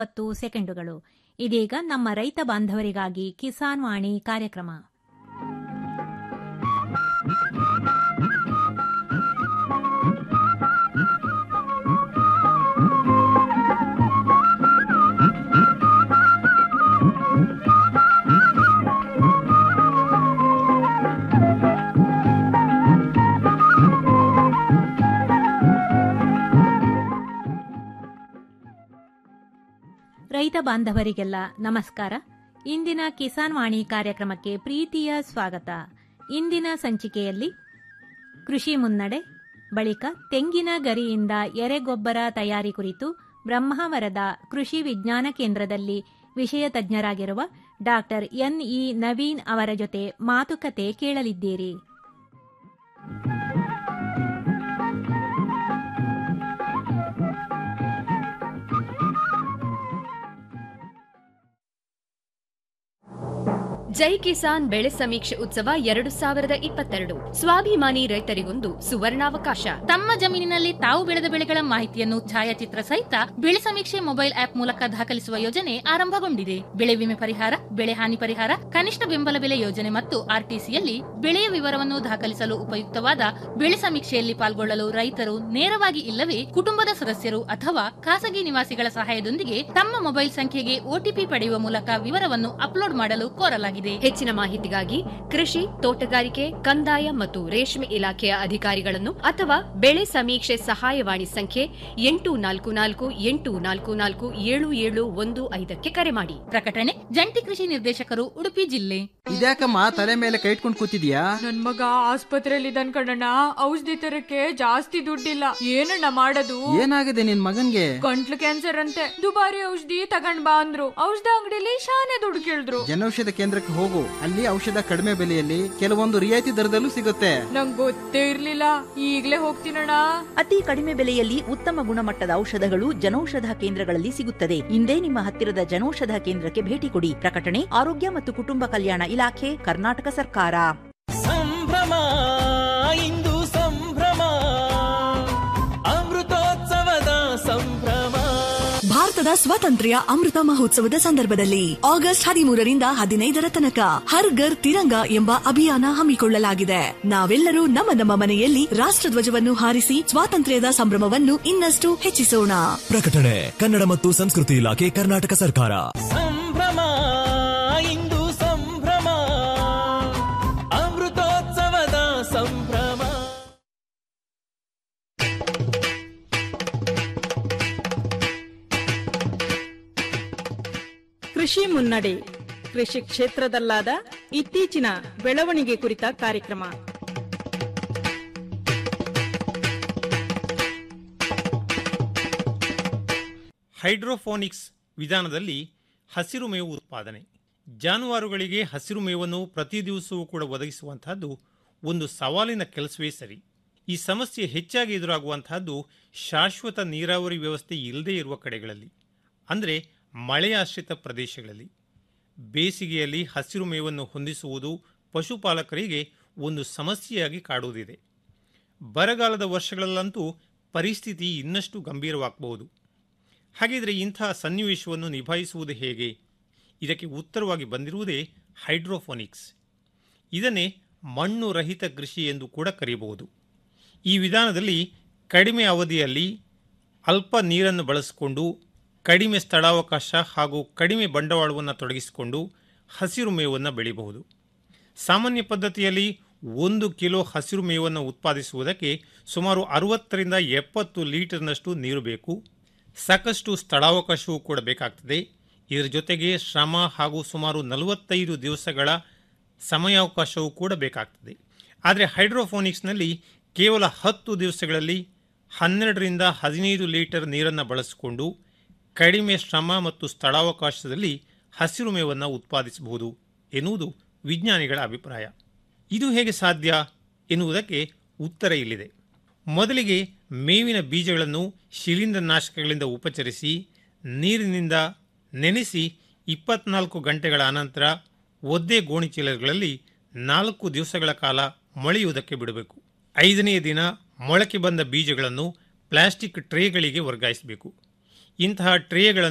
ಇಪ್ಪತ್ತು ಸೆಕೆಂಡುಗಳು ಇದೀಗ ನಮ್ಮ ರೈತ ಬಾಂಧವರಿಗಾಗಿ ಕಿಸಾನ್ ವಾಣಿ ಕಾರ್ಯಕ್ರಮ ರೈತ ಬಾಂಧವರಿಗೆಲ್ಲ ನಮಸ್ಕಾರ ಇಂದಿನ ಕಿಸಾನ್ ವಾಣಿ ಕಾರ್ಯಕ್ರಮಕ್ಕೆ ಪ್ರೀತಿಯ ಸ್ವಾಗತ ಇಂದಿನ ಸಂಚಿಕೆಯಲ್ಲಿ ಕೃಷಿ ಮುನ್ನಡೆ ಬಳಿಕ ತೆಂಗಿನ ಗರಿಯಿಂದ ಎರೆಗೊಬ್ಬರ ತಯಾರಿ ಕುರಿತು ಬ್ರಹ್ಮಾವರದ ಕೃಷಿ ವಿಜ್ಞಾನ ಕೇಂದ್ರದಲ್ಲಿ ವಿಷಯ ತಜ್ಞರಾಗಿರುವ ಡಾಕ್ಟರ್ ಎನ್ಇ ನವೀನ್ ಅವರ ಜೊತೆ ಮಾತುಕತೆ ಕೇಳಲಿದ್ದೀರಿ ಜೈ ಕಿಸಾನ್ ಬೆಳೆ ಸಮೀಕ್ಷೆ ಉತ್ಸವ ಎರಡು ಸಾವಿರದ ಇಪ್ಪತ್ತೆರಡು ಸ್ವಾಭಿಮಾನಿ ರೈತರಿಗೊಂದು ಸುವರ್ಣಾವಕಾಶ ತಮ್ಮ ಜಮೀನಿನಲ್ಲಿ ತಾವು ಬೆಳೆದ ಬೆಳೆಗಳ ಮಾಹಿತಿಯನ್ನು ಛಾಯಾಚಿತ್ರ ಸಹಿತ ಬೆಳೆ ಸಮೀಕ್ಷೆ ಮೊಬೈಲ್ ಆಪ್ ಮೂಲಕ ದಾಖಲಿಸುವ ಯೋಜನೆ ಆರಂಭಗೊಂಡಿದೆ ಬೆಳೆ ವಿಮೆ ಪರಿಹಾರ ಬೆಳೆ ಹಾನಿ ಪರಿಹಾರ ಕನಿಷ್ಠ ಬೆಂಬಲ ಬೆಲೆ ಯೋಜನೆ ಮತ್ತು ಆರ್ಟಿಸಿಯಲ್ಲಿ ಬೆಳೆಯ ವಿವರವನ್ನು ದಾಖಲಿಸಲು ಉಪಯುಕ್ತವಾದ ಬೆಳೆ ಸಮೀಕ್ಷೆಯಲ್ಲಿ ಪಾಲ್ಗೊಳ್ಳಲು ರೈತರು ನೇರವಾಗಿ ಇಲ್ಲವೇ ಕುಟುಂಬದ ಸದಸ್ಯರು ಅಥವಾ ಖಾಸಗಿ ನಿವಾಸಿಗಳ ಸಹಾಯದೊಂದಿಗೆ ತಮ್ಮ ಮೊಬೈಲ್ ಸಂಖ್ಯೆಗೆ ಒಟಿಪಿ ಪಡೆಯುವ ಮೂಲಕ ವಿವರವನ್ನು ಅಪ್ಲೋಡ್ ಮಾಡಲು ಕೋರಲಾಗಿದೆ ಹೆಚ್ಚಿನ ಮಾಹಿತಿಗಾಗಿ ಕೃಷಿ ತೋಟಗಾರಿಕೆ ಕಂದಾಯ ಮತ್ತು ರೇಷ್ಮೆ ಇಲಾಖೆಯ ಅಧಿಕಾರಿಗಳನ್ನು ಅಥವಾ ಬೆಳೆ ಸಮೀಕ್ಷೆ ಸಹಾಯವಾಣಿ ಸಂಖ್ಯೆ ಎಂಟು ನಾಲ್ಕು ನಾಲ್ಕು ಎಂಟು ನಾಲ್ಕು ನಾಲ್ಕು ಏಳು ಏಳು ಒಂದು ಐದಕ್ಕೆ ಕರೆ ಮಾಡಿ ಪ್ರಕಟಣೆ ಜಂಟಿ ಕೃಷಿ ನಿರ್ದೇಶಕರು ಉಡುಪಿ ಜಿಲ್ಲೆ ಇದ್ಯಾಕಮ್ಮ ತಲೆ ಮೇಲೆ ಕೈ ಇಟ್ಕೊಂಡು ಕೂತಿದ್ಯಾ ನನ್ ಮಗ ಆಸ್ಪತ್ರೆಯಲ್ಲಿ ಇದ್ದಾನ್ ಕಣಣ್ಣ ಔಷಧಿ ತರಕ್ಕೆ ಜಾಸ್ತಿ ದುಡ್ಡಿಲ್ಲ ಏನಣ್ಣ ಮಾಡೋದು ಏನಾಗಿದೆ ನಿನ್ ಮಗನ್ಗೆ ಗಂಟ್ಲು ಕ್ಯಾನ್ಸರ್ ಅಂತೆ ದುಬಾರಿ ಔಷಧಿ ತಗೊಂಡ್ ಬಾ ಅಂದ್ರು ಔಷಧ ಅಂಗಡಿಲಿ ಶಾನೆ ದುಡ್ಡು ಕೇಳಿದ್ರು ಜನೌಷಧ ಕೇಂದ್ರಕ್ಕೆ ಹೋಗು ಅಲ್ಲಿ ಔಷಧ ಕಡಿಮೆ ಬೆಲೆಯಲ್ಲಿ ಕೆಲವೊಂದು ರಿಯಾಯಿತಿ ದರದಲ್ಲೂ ಸಿಗುತ್ತೆ ನಂಗ್ ಗೊತ್ತೇ ಇರ್ಲಿಲ್ಲ ಈಗ್ಲೇ ಹೋಗ್ತೀನಣ್ಣ ಅತಿ ಕಡಿಮೆ ಬೆಲೆಯಲ್ಲಿ ಉತ್ತಮ ಗುಣಮಟ್ಟದ ಔಷಧಗಳು ಜನೌಷಧ ಕೇಂದ್ರಗಳಲ್ಲಿ ಸಿಗುತ್ತದೆ ಇಂದೇ ನಿಮ್ಮ ಹತ್ತಿರದ ಜನೌಷಧ ಕೇಂದ್ರಕ್ಕೆ ಭೇಟಿ ಕೊಡಿ ಪ್ರಕಟಣೆ ಆರೋಗ್ಯ ಮತ್ತು ಕುಟುಂಬ ಕಲ್ಯಾಣ ಇಲಾಖೆ ಕರ್ನಾಟಕ ಸರ್ಕಾರ ಸಂಭ್ರಮ ಇಂದು ಸಂಭ್ರಮ ಅಮೃತೋತ್ಸವದ ಸಂಭ್ರಮ ಭಾರತದ ಸ್ವಾತಂತ್ರ್ಯ ಅಮೃತ ಮಹೋತ್ಸವದ ಸಂದರ್ಭದಲ್ಲಿ ಆಗಸ್ಟ್ ಹದಿಮೂರರಿಂದ ಹದಿನೈದರ ತನಕ ಹರ್ ಘರ್ ತಿರಂಗ ಎಂಬ ಅಭಿಯಾನ ಹಮ್ಮಿಕೊಳ್ಳಲಾಗಿದೆ ನಾವೆಲ್ಲರೂ ನಮ್ಮ ನಮ್ಮ ಮನೆಯಲ್ಲಿ ರಾಷ್ಟ್ರಧ್ವಜವನ್ನು ಹಾರಿಸಿ ಸ್ವಾತಂತ್ರ್ಯದ ಸಂಭ್ರಮವನ್ನು ಇನ್ನಷ್ಟು ಹೆಚ್ಚಿಸೋಣ ಪ್ರಕಟಣೆ ಕನ್ನಡ ಮತ್ತು ಸಂಸ್ಕೃತಿ ಇಲಾಖೆ ಕರ್ನಾಟಕ ಸರ್ಕಾರ ಸಂಭ್ರಮ ಇಂದು ಸಂಭ್ರಮ ಅಮೃತೋತ್ಸವದ ಸಂಭ್ರಮ ಕೃಷಿ ಮುನ್ನಡೆ ಕೃಷಿ ಕ್ಷೇತ್ರದಲ್ಲಾದ ಇತ್ತೀಚಿನ ಬೆಳವಣಿಗೆ ಕುರಿತ ಕಾರ್ಯಕ್ರಮ ಹೈಡ್ರೋಫೋನಿಕ್ಸ್ ವಿಧಾನದಲ್ಲಿ ಹಸಿರು ಮೇವು ಉತ್ಪಾದನೆ ಜಾನುವಾರುಗಳಿಗೆ ಹಸಿರು ಮೇವನ್ನು ಪ್ರತಿ ದಿವಸವೂ ಕೂಡ ಒದಗಿಸುವಂತಹದ್ದು ಒಂದು ಸವಾಲಿನ ಕೆಲಸವೇ ಸರಿ ಈ ಸಮಸ್ಯೆ ಹೆಚ್ಚಾಗಿ ಎದುರಾಗುವಂತಹದ್ದು ಶಾಶ್ವತ ನೀರಾವರಿ ವ್ಯವಸ್ಥೆ ಇಲ್ಲದೇ ಇರುವ ಕಡೆಗಳಲ್ಲಿ ಅಂದರೆ ಮಳೆಯಾಶ್ರಿತ ಪ್ರದೇಶಗಳಲ್ಲಿ ಬೇಸಿಗೆಯಲ್ಲಿ ಹಸಿರು ಮೇವನ್ನು ಹೊಂದಿಸುವುದು ಪಶುಪಾಲಕರಿಗೆ ಒಂದು ಸಮಸ್ಯೆಯಾಗಿ ಕಾಡುವುದಿದೆ ಬರಗಾಲದ ವರ್ಷಗಳಲ್ಲಂತೂ ಪರಿಸ್ಥಿತಿ ಇನ್ನಷ್ಟು ಗಂಭೀರವಾಗಬಹುದು ಹಾಗಿದ್ರೆ ಇಂಥ ಸನ್ನಿವೇಶವನ್ನು ನಿಭಾಯಿಸುವುದು ಹೇಗೆ ಇದಕ್ಕೆ ಉತ್ತರವಾಗಿ ಬಂದಿರುವುದೇ ಹೈಡ್ರೋಫೋನಿಕ್ಸ್ ಇದನ್ನೇ ಮಣ್ಣು ರಹಿತ ಕೃಷಿ ಎಂದು ಕೂಡ ಕರೆಯಬಹುದು ಈ ವಿಧಾನದಲ್ಲಿ ಕಡಿಮೆ ಅವಧಿಯಲ್ಲಿ ಅಲ್ಪ ನೀರನ್ನು ಬಳಸಿಕೊಂಡು ಕಡಿಮೆ ಸ್ಥಳಾವಕಾಶ ಹಾಗೂ ಕಡಿಮೆ ಬಂಡವಾಳವನ್ನು ತೊಡಗಿಸಿಕೊಂಡು ಹಸಿರು ಮೇವನ್ನು ಬೆಳೆಯಬಹುದು ಸಾಮಾನ್ಯ ಪದ್ಧತಿಯಲ್ಲಿ ಒಂದು ಕಿಲೋ ಹಸಿರು ಮೇವನ್ನು ಉತ್ಪಾದಿಸುವುದಕ್ಕೆ ಸುಮಾರು ಅರವತ್ತರಿಂದ ಎಪ್ಪತ್ತು ಲೀಟರ್ನಷ್ಟು ನೀರು ಬೇಕು ಸಾಕಷ್ಟು ಸ್ಥಳಾವಕಾಶವೂ ಕೂಡ ಬೇಕಾಗ್ತದೆ ಇದರ ಜೊತೆಗೆ ಶ್ರಮ ಹಾಗೂ ಸುಮಾರು ನಲವತ್ತೈದು ದಿವಸಗಳ ಸಮಯಾವಕಾಶವೂ ಕೂಡ ಬೇಕಾಗ್ತದೆ ಆದರೆ ಹೈಡ್ರೋಫೋನಿಕ್ಸ್ನಲ್ಲಿ ಕೇವಲ ಹತ್ತು ದಿವಸಗಳಲ್ಲಿ ಹನ್ನೆರಡರಿಂದ ಹದಿನೈದು ಲೀಟರ್ ನೀರನ್ನು ಬಳಸಿಕೊಂಡು ಕಡಿಮೆ ಶ್ರಮ ಮತ್ತು ಸ್ಥಳಾವಕಾಶದಲ್ಲಿ ಹಸಿರು ಮೇವನ್ನು ಉತ್ಪಾದಿಸಬಹುದು ಎನ್ನುವುದು ವಿಜ್ಞಾನಿಗಳ ಅಭಿಪ್ರಾಯ ಇದು ಹೇಗೆ ಸಾಧ್ಯ ಎನ್ನುವುದಕ್ಕೆ ಉತ್ತರ ಇಲ್ಲಿದೆ ಮೊದಲಿಗೆ ಮೇವಿನ ಬೀಜಗಳನ್ನು ಶಿಲೀಂಧ್ರನಾಶಕಗಳಿಂದ ಉಪಚರಿಸಿ ನೀರಿನಿಂದ ನೆನೆಸಿ ಇಪ್ಪತ್ನಾಲ್ಕು ಗಂಟೆಗಳ ಅನಂತರ ಒದ್ದೆ ಗೋಣಿಚೀಲಗಳಲ್ಲಿ ನಾಲ್ಕು ದಿವಸಗಳ ಕಾಲ ಮೊಳೆಯುವುದಕ್ಕೆ ಬಿಡಬೇಕು ಐದನೆಯ ದಿನ ಮೊಳಕೆ ಬಂದ ಬೀಜಗಳನ್ನು ಪ್ಲಾಸ್ಟಿಕ್ ಟ್ರೇಗಳಿಗೆ ವರ್ಗಾಯಿಸಬೇಕು ಇಂತಹ ಟ್ರೇಗಳನ್ನು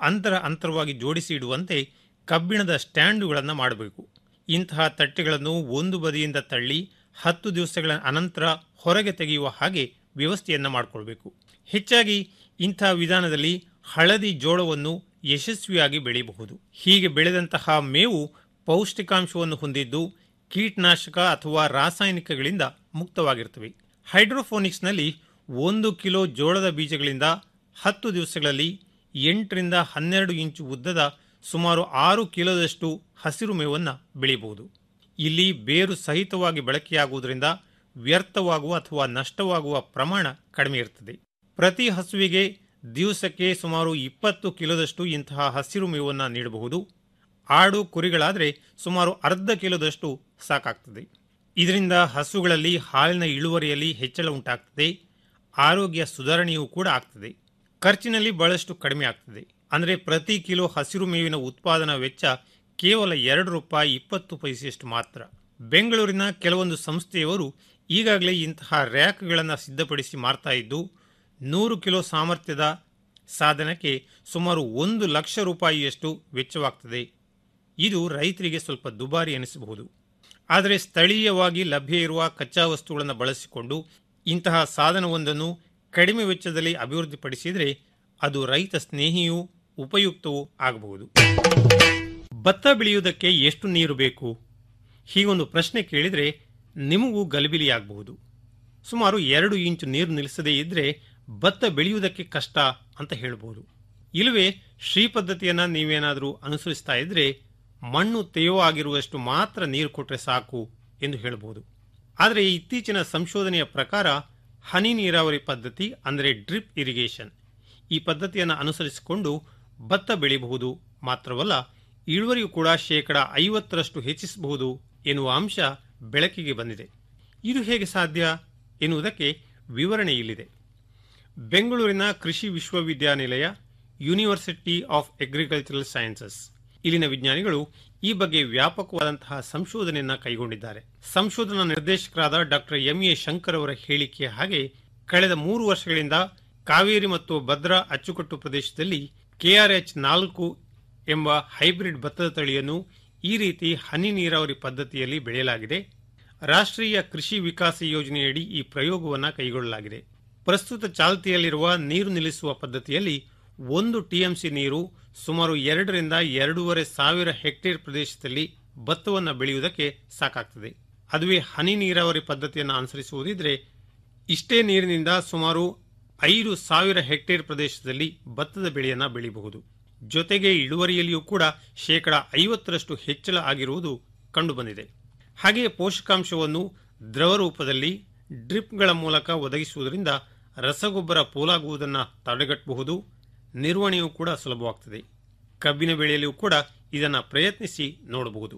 ಅಂತರ ಅಂತರವಾಗಿ ಜೋಡಿಸಿ ಇಡುವಂತೆ ಕಬ್ಬಿಣದ ಸ್ಟ್ಯಾಂಡುಗಳನ್ನು ಮಾಡಬೇಕು ಇಂತಹ ತಟ್ಟೆಗಳನ್ನು ಒಂದು ಬದಿಯಿಂದ ತಳ್ಳಿ ಹತ್ತು ದಿವಸಗಳ ಅನಂತರ ಹೊರಗೆ ತೆಗೆಯುವ ಹಾಗೆ ವ್ಯವಸ್ಥೆಯನ್ನು ಮಾಡಿಕೊಳ್ಬೇಕು ಹೆಚ್ಚಾಗಿ ಇಂತಹ ವಿಧಾನದಲ್ಲಿ ಹಳದಿ ಜೋಳವನ್ನು ಯಶಸ್ವಿಯಾಗಿ ಬೆಳೆಯಬಹುದು ಹೀಗೆ ಬೆಳೆದಂತಹ ಮೇವು ಪೌಷ್ಟಿಕಾಂಶವನ್ನು ಹೊಂದಿದ್ದು ಕೀಟನಾಶಕ ಅಥವಾ ರಾಸಾಯನಿಕಗಳಿಂದ ಮುಕ್ತವಾಗಿರುತ್ತವೆ ಹೈಡ್ರೋಫೋನಿಕ್ಸ್ನಲ್ಲಿ ಒಂದು ಕಿಲೋ ಜೋಳದ ಬೀಜಗಳಿಂದ ಹತ್ತು ದಿವಸಗಳಲ್ಲಿ ಎಂಟರಿಂದ ಹನ್ನೆರಡು ಇಂಚು ಉದ್ದದ ಸುಮಾರು ಆರು ಕಿಲೋದಷ್ಟು ಹಸಿರು ಮೇವನ್ನು ಬೆಳೆಯಬಹುದು ಇಲ್ಲಿ ಬೇರು ಸಹಿತವಾಗಿ ಬಳಕೆಯಾಗುವುದರಿಂದ ವ್ಯರ್ಥವಾಗುವ ಅಥವಾ ನಷ್ಟವಾಗುವ ಪ್ರಮಾಣ ಕಡಿಮೆ ಇರುತ್ತದೆ ಪ್ರತಿ ಹಸುವಿಗೆ ದಿವಸಕ್ಕೆ ಸುಮಾರು ಇಪ್ಪತ್ತು ಕಿಲೋದಷ್ಟು ಇಂತಹ ಹಸಿರು ಮೇವನ್ನು ನೀಡಬಹುದು ಆಡು ಕುರಿಗಳಾದರೆ ಸುಮಾರು ಅರ್ಧ ಕಿಲೋದಷ್ಟು ಸಾಕಾಗ್ತದೆ ಇದರಿಂದ ಹಸುಗಳಲ್ಲಿ ಹಾಲಿನ ಇಳುವರಿಯಲ್ಲಿ ಹೆಚ್ಚಳ ಉಂಟಾಗ್ತದೆ ಆರೋಗ್ಯ ಸುಧಾರಣೆಯೂ ಕೂಡ ಆಗ್ತದೆ ಖರ್ಚಿನಲ್ಲಿ ಬಹಳಷ್ಟು ಕಡಿಮೆ ಆಗ್ತದೆ ಅಂದರೆ ಪ್ರತಿ ಕಿಲೋ ಹಸಿರು ಮೇವಿನ ಉತ್ಪಾದನಾ ವೆಚ್ಚ ಕೇವಲ ಎರಡು ರೂಪಾಯಿ ಇಪ್ಪತ್ತು ಪೈಸೆಯಷ್ಟು ಮಾತ್ರ ಬೆಂಗಳೂರಿನ ಕೆಲವೊಂದು ಸಂಸ್ಥೆಯವರು ಈಗಾಗಲೇ ಇಂತಹ ರ್ಯಾಕ್ಗಳನ್ನು ಸಿದ್ಧಪಡಿಸಿ ಮಾರ್ತಾ ಇದ್ದು ನೂರು ಕಿಲೋ ಸಾಮರ್ಥ್ಯದ ಸಾಧನಕ್ಕೆ ಸುಮಾರು ಒಂದು ಲಕ್ಷ ರೂಪಾಯಿಯಷ್ಟು ವೆಚ್ಚವಾಗ್ತದೆ ಇದು ರೈತರಿಗೆ ಸ್ವಲ್ಪ ದುಬಾರಿ ಎನಿಸಬಹುದು ಆದರೆ ಸ್ಥಳೀಯವಾಗಿ ಲಭ್ಯ ಇರುವ ಕಚ್ಚಾ ವಸ್ತುಗಳನ್ನು ಬಳಸಿಕೊಂಡು ಇಂತಹ ಸಾಧನವೊಂದನ್ನು ಕಡಿಮೆ ವೆಚ್ಚದಲ್ಲಿ ಅಭಿವೃದ್ಧಿಪಡಿಸಿದರೆ ಅದು ರೈತ ಸ್ನೇಹಿಯೂ ಉಪಯುಕ್ತವೂ ಆಗಬಹುದು ಭತ್ತ ಬೆಳೆಯುವುದಕ್ಕೆ ಎಷ್ಟು ನೀರು ಬೇಕು ಹೀಗೊಂದು ಪ್ರಶ್ನೆ ಕೇಳಿದರೆ ನಿಮಗೂ ಗಲಿಬಿಲಿಯಾಗಬಹುದು ಸುಮಾರು ಎರಡು ಇಂಚು ನೀರು ನಿಲ್ಲಿಸದೇ ಇದ್ದರೆ ಭತ್ತ ಬೆಳೆಯುವುದಕ್ಕೆ ಕಷ್ಟ ಅಂತ ಹೇಳಬಹುದು ಇಲ್ಲವೇ ಶ್ರೀ ಪದ್ಧತಿಯನ್ನು ನೀವೇನಾದರೂ ಅನುಸರಿಸ್ತಾ ಇದ್ರೆ ಮಣ್ಣು ತೇವವಾಗಿರುವಷ್ಟು ಮಾತ್ರ ನೀರು ಕೊಟ್ಟರೆ ಸಾಕು ಎಂದು ಹೇಳಬಹುದು ಆದರೆ ಇತ್ತೀಚಿನ ಸಂಶೋಧನೆಯ ಪ್ರಕಾರ ಹನಿ ನೀರಾವರಿ ಪದ್ಧತಿ ಅಂದರೆ ಡ್ರಿಪ್ ಇರಿಗೇಷನ್ ಈ ಪದ್ಧತಿಯನ್ನು ಅನುಸರಿಸಿಕೊಂಡು ಭತ್ತ ಬೆಳೆಯಬಹುದು ಮಾತ್ರವಲ್ಲ ಇಳುವರಿಯು ಕೂಡ ಶೇಕಡ ಐವತ್ತರಷ್ಟು ಹೆಚ್ಚಿಸಬಹುದು ಎನ್ನುವ ಅಂಶ ಬೆಳಕಿಗೆ ಬಂದಿದೆ ಇದು ಹೇಗೆ ಸಾಧ್ಯ ಎನ್ನುವುದಕ್ಕೆ ವಿವರಣೆ ಇಲ್ಲಿದೆ ಬೆಂಗಳೂರಿನ ಕೃಷಿ ವಿಶ್ವವಿದ್ಯಾನಿಲಯ ಯೂನಿವರ್ಸಿಟಿ ಆಫ್ ಅಗ್ರಿಕಲ್ಚರಲ್ ಸೈನ್ಸಸ್ ಇಲ್ಲಿನ ವಿಜ್ಞಾನಿಗಳು ಈ ಬಗ್ಗೆ ವ್ಯಾಪಕವಾದಂತಹ ಸಂಶೋಧನೆಯನ್ನ ಕೈಗೊಂಡಿದ್ದಾರೆ ಸಂಶೋಧನಾ ನಿರ್ದೇಶಕರಾದ ಡಾಕ್ಟರ್ ಎಂ ಎ ಶಂಕರ್ ಅವರ ಹೇಳಿಕೆಯ ಹಾಗೆ ಕಳೆದ ಮೂರು ವರ್ಷಗಳಿಂದ ಕಾವೇರಿ ಮತ್ತು ಭದ್ರಾ ಅಚ್ಚುಕಟ್ಟು ಪ್ರದೇಶದಲ್ಲಿ ಕೆಆರ್ಎಚ್ ನಾಲ್ಕು ಎಂಬ ಹೈಬ್ರಿಡ್ ಭತ್ತದ ತಳಿಯನ್ನು ಈ ರೀತಿ ಹನಿ ನೀರಾವರಿ ಪದ್ಧತಿಯಲ್ಲಿ ಬೆಳೆಯಲಾಗಿದೆ ರಾಷ್ಟ್ರೀಯ ಕೃಷಿ ವಿಕಾಸ ಯೋಜನೆಯಡಿ ಈ ಪ್ರಯೋಗವನ್ನು ಕೈಗೊಳ್ಳಲಾಗಿದೆ ಪ್ರಸ್ತುತ ಚಾಲ್ತಿಯಲ್ಲಿರುವ ನೀರು ನಿಲ್ಲಿಸುವ ಪದ್ಧತಿಯಲ್ಲಿ ಒಂದು ಟಿಎಂಸಿ ನೀರು ಸುಮಾರು ಎರಡರಿಂದ ಎರಡೂವರೆ ಸಾವಿರ ಹೆಕ್ಟೇರ್ ಪ್ರದೇಶದಲ್ಲಿ ಭತ್ತವನ್ನು ಬೆಳೆಯುವುದಕ್ಕೆ ಸಾಕಾಗ್ತದೆ ಅದುವೇ ಹನಿ ನೀರಾವರಿ ಪದ್ಧತಿಯನ್ನು ಅನುಸರಿಸುವುದಿದ್ರೆ ಇಷ್ಟೇ ನೀರಿನಿಂದ ಸುಮಾರು ಐದು ಸಾವಿರ ಹೆಕ್ಟೇರ್ ಪ್ರದೇಶದಲ್ಲಿ ಭತ್ತದ ಬೆಳೆಯನ್ನು ಬೆಳೆಯಬಹುದು ಜೊತೆಗೆ ಇಳುವರಿಯಲ್ಲಿಯೂ ಕೂಡ ಶೇಕಡ ಐವತ್ತರಷ್ಟು ಹೆಚ್ಚಳ ಆಗಿರುವುದು ಕಂಡುಬಂದಿದೆ ಹಾಗೆಯೇ ಪೋಷಕಾಂಶವನ್ನು ದ್ರವ ರೂಪದಲ್ಲಿ ಡ್ರಿಪ್ಗಳ ಮೂಲಕ ಒದಗಿಸುವುದರಿಂದ ರಸಗೊಬ್ಬರ ಪೋಲಾಗುವುದನ್ನು ತಡೆಗಟ್ಟಬಹುದು ನಿರ್ವಹಣೆಯೂ ಕೂಡ ಸುಲಭವಾಗ್ತದೆ ಕಬ್ಬಿನ ಬೆಳೆಯಲ್ಲಿಯೂ ಕೂಡ ಇದನ್ನು ಪ್ರಯತ್ನಿಸಿ ನೋಡಬಹುದು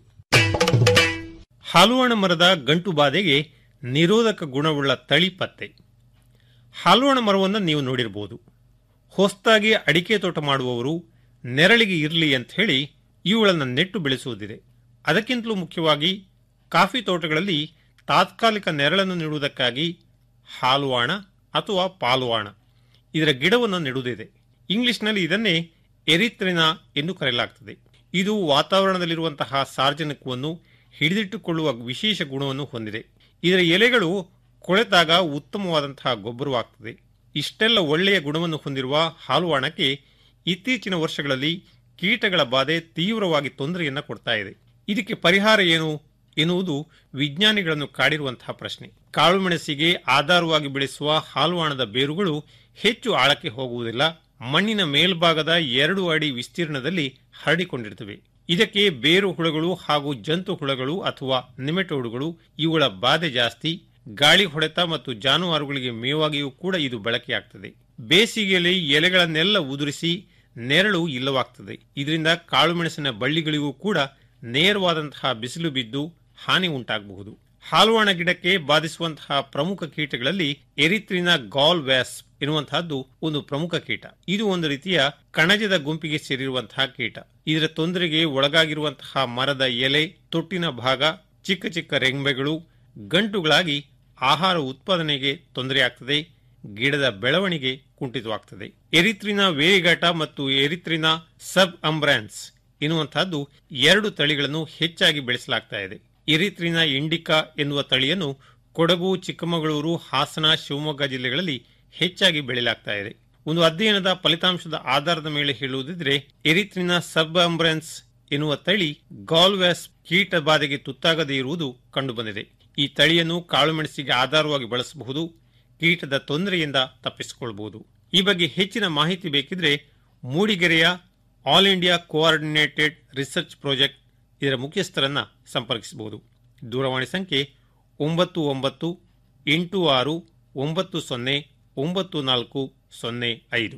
ಹಾಲುವಣ ಮರದ ಗಂಟು ಬಾಧೆಗೆ ನಿರೋಧಕ ಗುಣವುಳ್ಳ ತಳಿ ಪತ್ತೆ ಹಾಲುವಣ ಮರವನ್ನು ನೀವು ನೋಡಿರಬಹುದು ಹೊಸದಾಗಿ ಅಡಿಕೆ ತೋಟ ಮಾಡುವವರು ನೆರಳಿಗೆ ಇರಲಿ ಅಂತ ಹೇಳಿ ಇವುಗಳನ್ನು ನೆಟ್ಟು ಬೆಳೆಸುವುದಿದೆ ಅದಕ್ಕಿಂತಲೂ ಮುಖ್ಯವಾಗಿ ಕಾಫಿ ತೋಟಗಳಲ್ಲಿ ತಾತ್ಕಾಲಿಕ ನೆರಳನ್ನು ನೀಡುವುದಕ್ಕಾಗಿ ಹಾಲುವಾಣ ಅಥವಾ ಪಾಲುವಾಣ ಇದರ ಗಿಡವನ್ನು ನೆಡುವುದಿದೆ ಇಂಗ್ಲಿಷ್ನಲ್ಲಿ ಇದನ್ನೇ ಎರಿತ್ರಿನಾ ಎಂದು ಕರೆಯಲಾಗುತ್ತದೆ ಇದು ವಾತಾವರಣದಲ್ಲಿರುವಂತಹ ಸಾರ್ವಜನಿಕವನ್ನು ಹಿಡಿದಿಟ್ಟುಕೊಳ್ಳುವ ವಿಶೇಷ ಗುಣವನ್ನು ಹೊಂದಿದೆ ಇದರ ಎಲೆಗಳು ಕೊಳೆತಾಗ ಉತ್ತಮವಾದಂತಹ ಗೊಬ್ಬರವಾಗ್ತದೆ ಇಷ್ಟೆಲ್ಲ ಒಳ್ಳೆಯ ಗುಣವನ್ನು ಹೊಂದಿರುವ ಹಾಲುವಾಣಕ್ಕೆ ಇತ್ತೀಚಿನ ವರ್ಷಗಳಲ್ಲಿ ಕೀಟಗಳ ಬಾಧೆ ತೀವ್ರವಾಗಿ ತೊಂದರೆಯನ್ನು ಕೊಡ್ತಾ ಇದೆ ಇದಕ್ಕೆ ಪರಿಹಾರ ಏನು ಎನ್ನುವುದು ವಿಜ್ಞಾನಿಗಳನ್ನು ಕಾಡಿರುವಂತಹ ಪ್ರಶ್ನೆ ಕಾಳುಮೆಣಸಿಗೆ ಆಧಾರವಾಗಿ ಬೆಳೆಸುವ ಹಾಲುವಾಣದ ಬೇರುಗಳು ಹೆಚ್ಚು ಆಳಕ್ಕೆ ಹೋಗುವುದಿಲ್ಲ ಮಣ್ಣಿನ ಮೇಲ್ಭಾಗದ ಎರಡು ಅಡಿ ವಿಸ್ತೀರ್ಣದಲ್ಲಿ ಹರಡಿಕೊಂಡಿರುತ್ತವೆ ಇದಕ್ಕೆ ಬೇರು ಹುಳಗಳು ಹಾಗೂ ಜಂತು ಹುಳಗಳು ಅಥವಾ ನಿಮೆಟೋಡುಗಳು ಇವುಗಳ ಬಾಧೆ ಜಾಸ್ತಿ ಗಾಳಿ ಹೊಡೆತ ಮತ್ತು ಜಾನುವಾರುಗಳಿಗೆ ಮೇವಾಗಿಯೂ ಕೂಡ ಇದು ಬಳಕೆಯಾಗ್ತದೆ ಬೇಸಿಗೆಯಲ್ಲಿ ಎಲೆಗಳನ್ನೆಲ್ಲ ಉದುರಿಸಿ ನೆರಳು ಇಲ್ಲವಾಗ್ತದೆ ಇದರಿಂದ ಕಾಳುಮೆಣಸಿನ ಬಳ್ಳಿಗಳಿಗೂ ಕೂಡ ನೇರವಾದಂತಹ ಬಿಸಿಲು ಬಿದ್ದು ಹಾನಿ ಉಂಟಾಗಬಹುದು ಹಾಲುವಾಣ ಗಿಡಕ್ಕೆ ಬಾಧಿಸುವಂತಹ ಪ್ರಮುಖ ಕೀಟಗಳಲ್ಲಿ ಎರಿತ್ರಿನ ಗಾಲ್ ವ್ಯಾಸ್ ಎನ್ನುವಂತಹದ್ದು ಒಂದು ಪ್ರಮುಖ ಕೀಟ ಇದು ಒಂದು ರೀತಿಯ ಕಣಜದ ಗುಂಪಿಗೆ ಸೇರಿರುವಂತಹ ಕೀಟ ಇದರ ತೊಂದರೆಗೆ ಒಳಗಾಗಿರುವಂತಹ ಮರದ ಎಲೆ ತೊಟ್ಟಿನ ಭಾಗ ಚಿಕ್ಕ ಚಿಕ್ಕ ರೆಂಬೆಗಳು ಗಂಟುಗಳಾಗಿ ಆಹಾರ ಉತ್ಪಾದನೆಗೆ ತೊಂದರೆಯಾಗ್ತದೆ ಗಿಡದ ಬೆಳವಣಿಗೆ ಕುಂಠಿತವಾಗ್ತದೆ ಎರಿತ್ರಿನ ವೇರಿಗಾಟ ಮತ್ತು ಎರಿತ್ರಿನ ಸಬ್ ಅಂಬ್ರಾನ್ಸ್ ಎನ್ನುವಂತಹದ್ದು ಎರಡು ತಳಿಗಳನ್ನು ಹೆಚ್ಚಾಗಿ ಬೆಳೆಸಲಾಗ್ತಾ ಇದೆ ಎರಿತ್ರಿನ ಇಂಡಿಕಾ ಎನ್ನುವ ತಳಿಯನ್ನು ಕೊಡಗು ಚಿಕ್ಕಮಗಳೂರು ಹಾಸನ ಶಿವಮೊಗ್ಗ ಜಿಲ್ಲೆಗಳಲ್ಲಿ ಹೆಚ್ಚಾಗಿ ಬೆಳೆಯಲಾಗ್ತಾ ಇದೆ ಒಂದು ಅಧ್ಯಯನದ ಫಲಿತಾಂಶದ ಆಧಾರದ ಮೇಲೆ ಹೇಳುವುದಿದ್ರೆ ಎರಿತ್ರಿನ ಸಬ್ ಅಂಬ್ರೆನ್ಸ್ ಎನ್ನುವ ತಳಿ ಗಾಲ್ವ್ಯಾಸ್ ಕೀಟ ಬಾಧೆಗೆ ತುತ್ತಾಗದೇ ಇರುವುದು ಕಂಡುಬಂದಿದೆ ಈ ತಳಿಯನ್ನು ಕಾಳುಮೆಣಸಿಗೆ ಆಧಾರವಾಗಿ ಬಳಸಬಹುದು ಕೀಟದ ತೊಂದರೆಯಿಂದ ತಪ್ಪಿಸಿಕೊಳ್ಳಬಹುದು ಈ ಬಗ್ಗೆ ಹೆಚ್ಚಿನ ಮಾಹಿತಿ ಬೇಕಿದ್ರೆ ಮೂಡಿಗೆರೆಯ all India coordinated research project ಇದರ ಮುಖ್ಯಸ್ಥರನ್ನ ಸಂಪರ್ಕಿಸಬಹುದು ದೂರವಾಣಿ ಸಂಖ್ಯೆ ಒಂಬತ್ತು ಒಂಬತ್ತು ಎಂಟು ಆರು ಒಂಬತ್ತು ಸೊನ್ನೆ ಒಂಬತ್ತು ನಾಲ್ಕು ಸೊನ್ನೆ ಐದು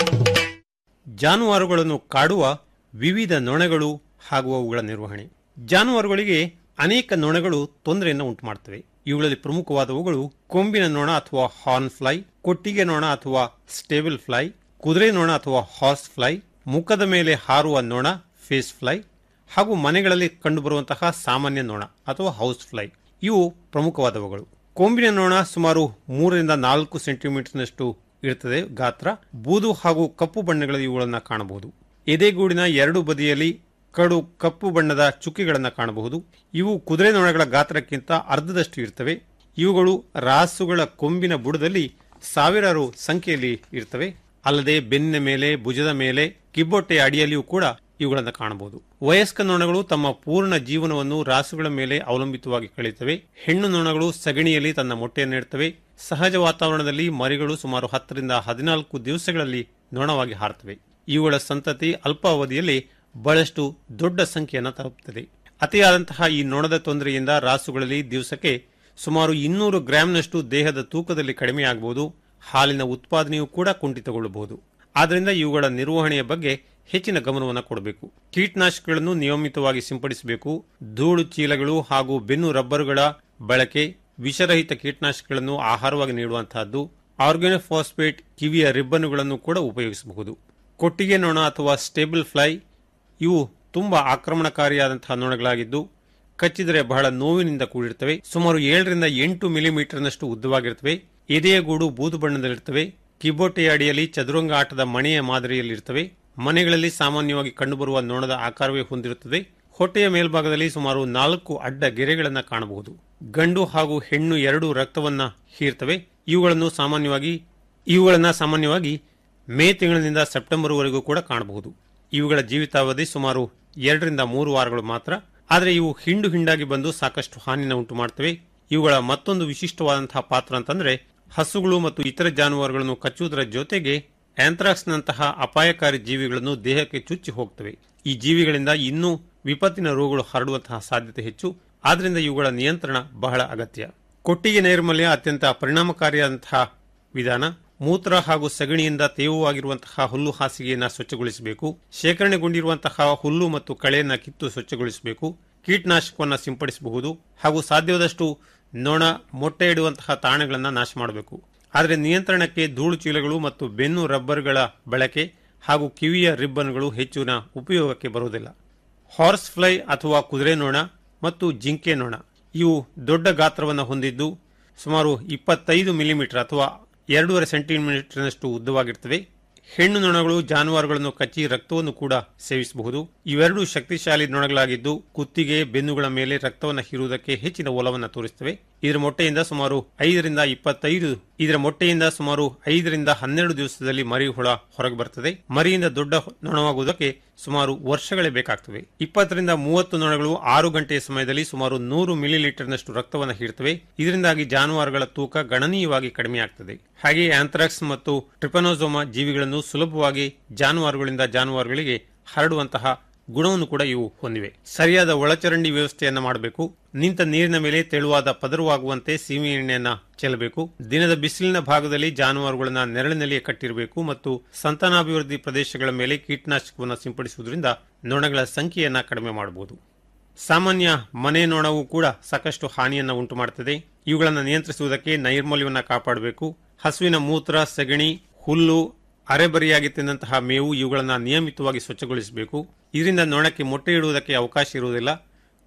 ಜಾನುವಾರುಗಳನ್ನು ಕಾಡುವ ವಿವಿಧ ನೊಣಗಳು ಹಾಗೂ ಅವುಗಳ ನಿರ್ವಹಣೆ ಜಾನುವಾರುಗಳಿಗೆ ಅನೇಕ ನೊಣಗಳು ತೊಂದರೆಯನ್ನು ಉಂಟು ಮಾಡ್ತವೆ ಇವುಗಳಲ್ಲಿ ಪ್ರಮುಖವಾದವುಗಳು ಕೊಂಬಿನ ನೊಣ ಅಥವಾ ಹಾರ್ನ್ ಫ್ಲೈ ಕೊಟ್ಟಿಗೆ ನೊಣ ಅಥವಾ ಸ್ಟೇಬಲ್ ಫ್ಲೈ ಕುದುರೆ ನೊಣ ಅಥವಾ ಹಾರ್ಸ್ ಫ್ಲೈ ಮುಖದ ಮೇಲೆ ಹಾರುವ ನೊಣ ಫೇಸ್ ಫ್ಲೈ ಹಾಗೂ ಮನೆಗಳಲ್ಲಿ ಕಂಡುಬರುವಂತಹ ಸಾಮಾನ್ಯ ನೊಣ ಅಥವಾ ಹೌಸ್ ಫ್ಲೈ ಇವು ಪ್ರಮುಖವಾದವುಗಳು ಕೊಂಬಿನ ನೊಣ ಸುಮಾರು ಮೂರರಿಂದ ನಾಲ್ಕು ಸೆಂಟಿಮೀಟರ್ನಷ್ಟು ಇರುತ್ತದೆ ಗಾತ್ರ ಬೂದು ಹಾಗೂ ಕಪ್ಪು ಬಣ್ಣಗಳ ಇವುಗಳನ್ನು ಕಾಣಬಹುದು ಎದೆಗೂಡಿನ ಎರಡು ಬದಿಯಲ್ಲಿ ಕಡು ಕಪ್ಪು ಬಣ್ಣದ ಚುಕ್ಕಿಗಳನ್ನು ಕಾಣಬಹುದು ಇವು ಕುದುರೆ ನೊಣಗಳ ಗಾತ್ರಕ್ಕಿಂತ ಅರ್ಧದಷ್ಟು ಇರ್ತವೆ ಇವುಗಳು ರಾಸುಗಳ ಕೊಂಬಿನ ಬುಡದಲ್ಲಿ ಸಾವಿರಾರು ಸಂಖ್ಯೆಯಲ್ಲಿ ಇರ್ತವೆ ಅಲ್ಲದೆ ಬೆನ್ನಿನ ಮೇಲೆ ಭುಜದ ಮೇಲೆ ಕಿಬ್ಬೊಟ್ಟೆಯ ಅಡಿಯಲ್ಲಿಯೂ ಕೂಡ ಇವುಗಳನ್ನು ಕಾಣಬಹುದು ವಯಸ್ಕ ನೊಣಗಳು ತಮ್ಮ ಪೂರ್ಣ ಜೀವನವನ್ನು ರಾಸುಗಳ ಮೇಲೆ ಅವಲಂಬಿತವಾಗಿ ಕಳೆಯುತ್ತವೆ ಹೆಣ್ಣು ನೊಣಗಳು ಸಗಣಿಯಲ್ಲಿ ತನ್ನ ಮೊಟ್ಟೆಯನ್ನು ಇಡ್ತವೆ ಸಹಜ ವಾತಾವರಣದಲ್ಲಿ ಮರಿಗಳು ಸುಮಾರು ಹತ್ತರಿಂದ ಹದಿನಾಲ್ಕು ದಿವಸಗಳಲ್ಲಿ ನೊಣವಾಗಿ ಹಾರುತ್ತವೆ ಇವುಗಳ ಸಂತತಿ ಅಲ್ಪಾವಧಿಯಲ್ಲಿ ಬಹಳಷ್ಟು ದೊಡ್ಡ ಸಂಖ್ಯೆಯನ್ನು ತಲುಪುತ್ತದೆ ಅತಿಯಾದಂತಹ ಈ ನೊಣದ ತೊಂದರೆಯಿಂದ ರಾಸುಗಳಲ್ಲಿ ದಿವಸಕ್ಕೆ ಸುಮಾರು ಇನ್ನೂರು ಗ್ರಾಂನಷ್ಟು ದೇಹದ ತೂಕದಲ್ಲಿ ಕಡಿಮೆಯಾಗಬಹುದು ಹಾಲಿನ ಉತ್ಪಾದನೆಯೂ ಕೂಡ ಕುಂಠಿತಗೊಳ್ಳಬಹುದು ಆದ್ದರಿಂದ ಇವುಗಳ ನಿರ್ವಹಣೆಯ ಬಗ್ಗೆ ಹೆಚ್ಚಿನ ಗಮನವನ್ನು ಕೊಡಬೇಕು ಕೀಟನಾಶಕಗಳನ್ನು ನಿಯಮಿತವಾಗಿ ಸಿಂಪಡಿಸಬೇಕು ಧೂಳು ಚೀಲಗಳು ಹಾಗೂ ಬೆನ್ನು ರಬ್ಬರುಗಳ ಬಳಕೆ ವಿಷರಹಿತ ಕೀಟನಾಶಕಗಳನ್ನು ಆಹಾರವಾಗಿ ನೀಡುವಂತಹದ್ದು ಆರ್ಗ್ಯಾನೋಫಾಸ್ಫೇಟ್ ಕಿವಿಯ ರಿಬ್ಬನ್ಗಳನ್ನು ಕೂಡ ಉಪಯೋಗಿಸಬಹುದು ಕೊಟ್ಟಿಗೆ ನೊಣ ಅಥವಾ ಸ್ಟೇಬಲ್ ಫ್ಲೈ ಇವು ತುಂಬಾ ಆಕ್ರಮಣಕಾರಿಯಾದಂತಹ ನೊಣಗಳಾಗಿದ್ದು ಕಚ್ಚಿದರೆ ಬಹಳ ನೋವಿನಿಂದ ಕೂಡಿರ್ತವೆ ಸುಮಾರು ಏಳರಿಂದ ಎಂಟು ಮಿಲಿಮೀಟರ್ನಷ್ಟು ಉದ್ದವಾಗಿರುತ್ತವೆ ಎದೆಯ ಗೂಡು ಬೂದು ಬಣ್ಣದಲ್ಲಿರ್ತವೆ ಕಿಬೋಟೆಯ ಅಡಿಯಲ್ಲಿ ಚದುರಂಗ ಆಟದ ಮಣೆಯ ಮಾದರಿಯಲ್ಲಿರ್ತವೆ ಮನೆಗಳಲ್ಲಿ ಸಾಮಾನ್ಯವಾಗಿ ಕಂಡುಬರುವ ನೊಣದ ಆಕಾರವೇ ಹೊಂದಿರುತ್ತದೆ ಹೊಟ್ಟೆಯ ಮೇಲ್ಭಾಗದಲ್ಲಿ ಸುಮಾರು ನಾಲ್ಕು ಅಡ್ಡ ಗೆರೆಗಳನ್ನು ಕಾಣಬಹುದು ಗಂಡು ಹಾಗೂ ಹೆಣ್ಣು ಎರಡೂ ರಕ್ತವನ್ನ ಹೀರ್ತವೆ ಇವುಗಳನ್ನು ಸಾಮಾನ್ಯವಾಗಿ ಇವುಗಳನ್ನ ಸಾಮಾನ್ಯವಾಗಿ ಮೇ ತಿಂಗಳಿನಿಂದ ಸೆಪ್ಟೆಂಬರ್ವರೆಗೂ ಕೂಡ ಕಾಣಬಹುದು ಇವುಗಳ ಜೀವಿತಾವಧಿ ಸುಮಾರು ಎರಡರಿಂದ ಮೂರು ವಾರಗಳು ಮಾತ್ರ ಆದರೆ ಇವು ಹಿಂಡು ಹಿಂಡಾಗಿ ಬಂದು ಸಾಕಷ್ಟು ಹಾನಿನ ಉಂಟು ಮಾಡ್ತವೆ ಇವುಗಳ ಮತ್ತೊಂದು ವಿಶಿಷ್ಟವಾದಂತಹ ಪಾತ್ರ ಅಂತಂದ್ರೆ ಹಸುಗಳು ಮತ್ತು ಇತರ ಜಾನುವಾರುಗಳನ್ನು ಕಚ್ಚುವುದರ ಜೊತೆಗೆ ಆಂಥ್ರಾಕ್ಸ್ನಂತಹ ಅಪಾಯಕಾರಿ ಜೀವಿಗಳನ್ನು ದೇಹಕ್ಕೆ ಚುಚ್ಚಿ ಹೋಗ್ತವೆ ಈ ಜೀವಿಗಳಿಂದ ಇನ್ನೂ ವಿಪತ್ತಿನ ರೋಗಗಳು ಹರಡುವಂತಹ ಸಾಧ್ಯತೆ ಹೆಚ್ಚು ಆದ್ದರಿಂದ ಇವುಗಳ ನಿಯಂತ್ರಣ ಬಹಳ ಅಗತ್ಯ ಕೊಟ್ಟಿಗೆ ನೈರ್ಮಲ್ಯ ಅತ್ಯಂತ ಪರಿಣಾಮಕಾರಿಯಾದಂತಹ ವಿಧಾನ ಮೂತ್ರ ಹಾಗೂ ಸಗಣಿಯಿಂದ ತೇವವಾಗಿರುವಂತಹ ಹುಲ್ಲು ಹಾಸಿಗೆಯನ್ನು ಸ್ವಚ್ಛಗೊಳಿಸಬೇಕು ಶೇಖರಣೆಗೊಂಡಿರುವಂತಹ ಹುಲ್ಲು ಮತ್ತು ಕಳೆಯನ್ನು ಕಿತ್ತು ಸ್ವಚ್ಛಗೊಳಿಸಬೇಕು ಕೀಟನಾಶಕವನ್ನು ಸಿಂಪಡಿಸಬಹುದು ಹಾಗೂ ಸಾಧ್ಯವಾದಷ್ಟು ನೊಣ ಮೊಟ್ಟೆ ಇಡುವಂತಹ ತಾಣಗಳನ್ನು ನಾಶ ಮಾಡಬೇಕು ಆದರೆ ನಿಯಂತ್ರಣಕ್ಕೆ ಧೂಳು ಚೀಲಗಳು ಮತ್ತು ಬೆನ್ನು ರಬ್ಬರ್ಗಳ ಬಳಕೆ ಹಾಗೂ ಕಿವಿಯ ರಿಬ್ಬನ್ಗಳು ಹೆಚ್ಚಿನ ಉಪಯೋಗಕ್ಕೆ ಬರುವುದಿಲ್ಲ ಹಾರ್ಸ್ ಫ್ಲೈ ಅಥವಾ ಕುದುರೆ ನೊಣ ಮತ್ತು ಜಿಂಕೆ ನೊಣ ಇವು ದೊಡ್ಡ ಗಾತ್ರವನ್ನು ಹೊಂದಿದ್ದು ಸುಮಾರು ಇಪ್ಪತ್ತೈದು ಮಿಲಿಮೀಟರ್ ಅಥವಾ ಎರಡೂವರೆ ಸೆಂಟಿಮೀಟರ್ನಷ್ಟು ಉದ್ದವಾಗಿರ್ತವೆ ಹೆಣ್ಣು ನೊಣಗಳು ಜಾನುವಾರುಗಳನ್ನು ಕಚ್ಚಿ ರಕ್ತವನ್ನು ಕೂಡ ಸೇವಿಸಬಹುದು ಇವೆರಡೂ ಶಕ್ತಿಶಾಲಿ ನೊಣಗಳಾಗಿದ್ದು ಕುತ್ತಿಗೆ ಬೆನ್ನುಗಳ ಮೇಲೆ ರಕ್ತವನ್ನು ಹೀರುವುದಕ್ಕೆ ಹೆಚ್ಚಿನ ಒಲವನ್ನು ತೋರಿಸುತ್ತವೆ ಇದರ ಮೊಟ್ಟೆಯಿಂದ ಸುಮಾರು ಐದರಿಂದ ಇಪ್ಪತ್ತೈದು ಇದರ ಮೊಟ್ಟೆಯಿಂದ ಸುಮಾರು ಐದರಿಂದ ಹನ್ನೆರಡು ದಿವಸದಲ್ಲಿ ಮರಿ ಹುಳ ಹೊರಗೆ ಬರ್ತದೆ ಮರಿಯಿಂದ ದೊಡ್ಡ ನೊಣವಾಗುವುದಕ್ಕೆ ಸುಮಾರು ವರ್ಷಗಳೇ ಬೇಕಾಗ್ತವೆ ಇಪ್ಪತ್ತರಿಂದ ಮೂವತ್ತು ನೊಣಗಳು ಆರು ಗಂಟೆಯ ಸಮಯದಲ್ಲಿ ಸುಮಾರು ನೂರು ಮಿಲಿಲೀಟರ್ನಷ್ಟು ರಕ್ತವನ್ನು ಹೀರ್ತವೆ ಇದರಿಂದಾಗಿ ಜಾನುವಾರುಗಳ ತೂಕ ಗಣನೀಯವಾಗಿ ಕಡಿಮೆಯಾಗ್ತದೆ ಹಾಗೆಯೇ ಆಂಥ್ರಾಕ್ಸ್ ಮತ್ತು ಟ್ರಿಪನೋಸೋಮಾ ಜೀವಿಗಳನ್ನು ಸುಲಭವಾಗಿ ಜಾನುವಾರುಗಳಿಂದ ಜಾನುವಾರುಗಳಿಗೆ ಹರಡುವಂತಹ ಗುಣವನ್ನು ಕೂಡ ಇವು ಹೊಂದಿವೆ ಸರಿಯಾದ ಒಳಚರಂಡಿ ವ್ಯವಸ್ಥೆಯನ್ನ ಮಾಡಬೇಕು ನಿಂತ ನೀರಿನ ಮೇಲೆ ತೆಳುವಾದ ಪದರವಾಗುವಂತೆ ಸೀಮೆ ಎಣ್ಣೆಯನ್ನ ಚೆಲ್ಲಬೇಕು ದಿನದ ಬಿಸಿಲಿನ ಭಾಗದಲ್ಲಿ ಜಾನುವಾರುಗಳನ್ನ ನೆರಳಿನಲ್ಲಿಯೇ ಕಟ್ಟಿರಬೇಕು ಮತ್ತು ಸಂತಾನಾಭಿವೃದ್ಧಿ ಪ್ರದೇಶಗಳ ಮೇಲೆ ಕೀಟನಾಶಕವನ್ನು ಸಿಂಪಡಿಸುವುದರಿಂದ ನೊಣಗಳ ಸಂಖ್ಯೆಯನ್ನ ಕಡಿಮೆ ಮಾಡಬಹುದು ಸಾಮಾನ್ಯ ಮನೆ ನೊಣವು ಕೂಡ ಸಾಕಷ್ಟು ಹಾನಿಯನ್ನ ಉಂಟು ಮಾಡುತ್ತದೆ ಇವುಗಳನ್ನು ನಿಯಂತ್ರಿಸುವುದಕ್ಕೆ ನೈರ್ಮಲ್ಯವನ್ನು ಕಾಪಾಡಬೇಕು ಹಸುವಿನ ಮೂತ್ರ ಸಗಣಿ ಹುಲ್ಲು ಅರೆಬರಿಯಾಗಿ ತಿಂದಂತಹ ಮೇವು ಇವುಗಳನ್ನು ನಿಯಮಿತವಾಗಿ ಸ್ವಚ್ಛಗೊಳಿಸಬೇಕು ಇದರಿಂದ ನೊಣಕ್ಕೆ ಮೊಟ್ಟೆ ಇಡುವುದಕ್ಕೆ ಅವಕಾಶ ಇರುವುದಿಲ್ಲ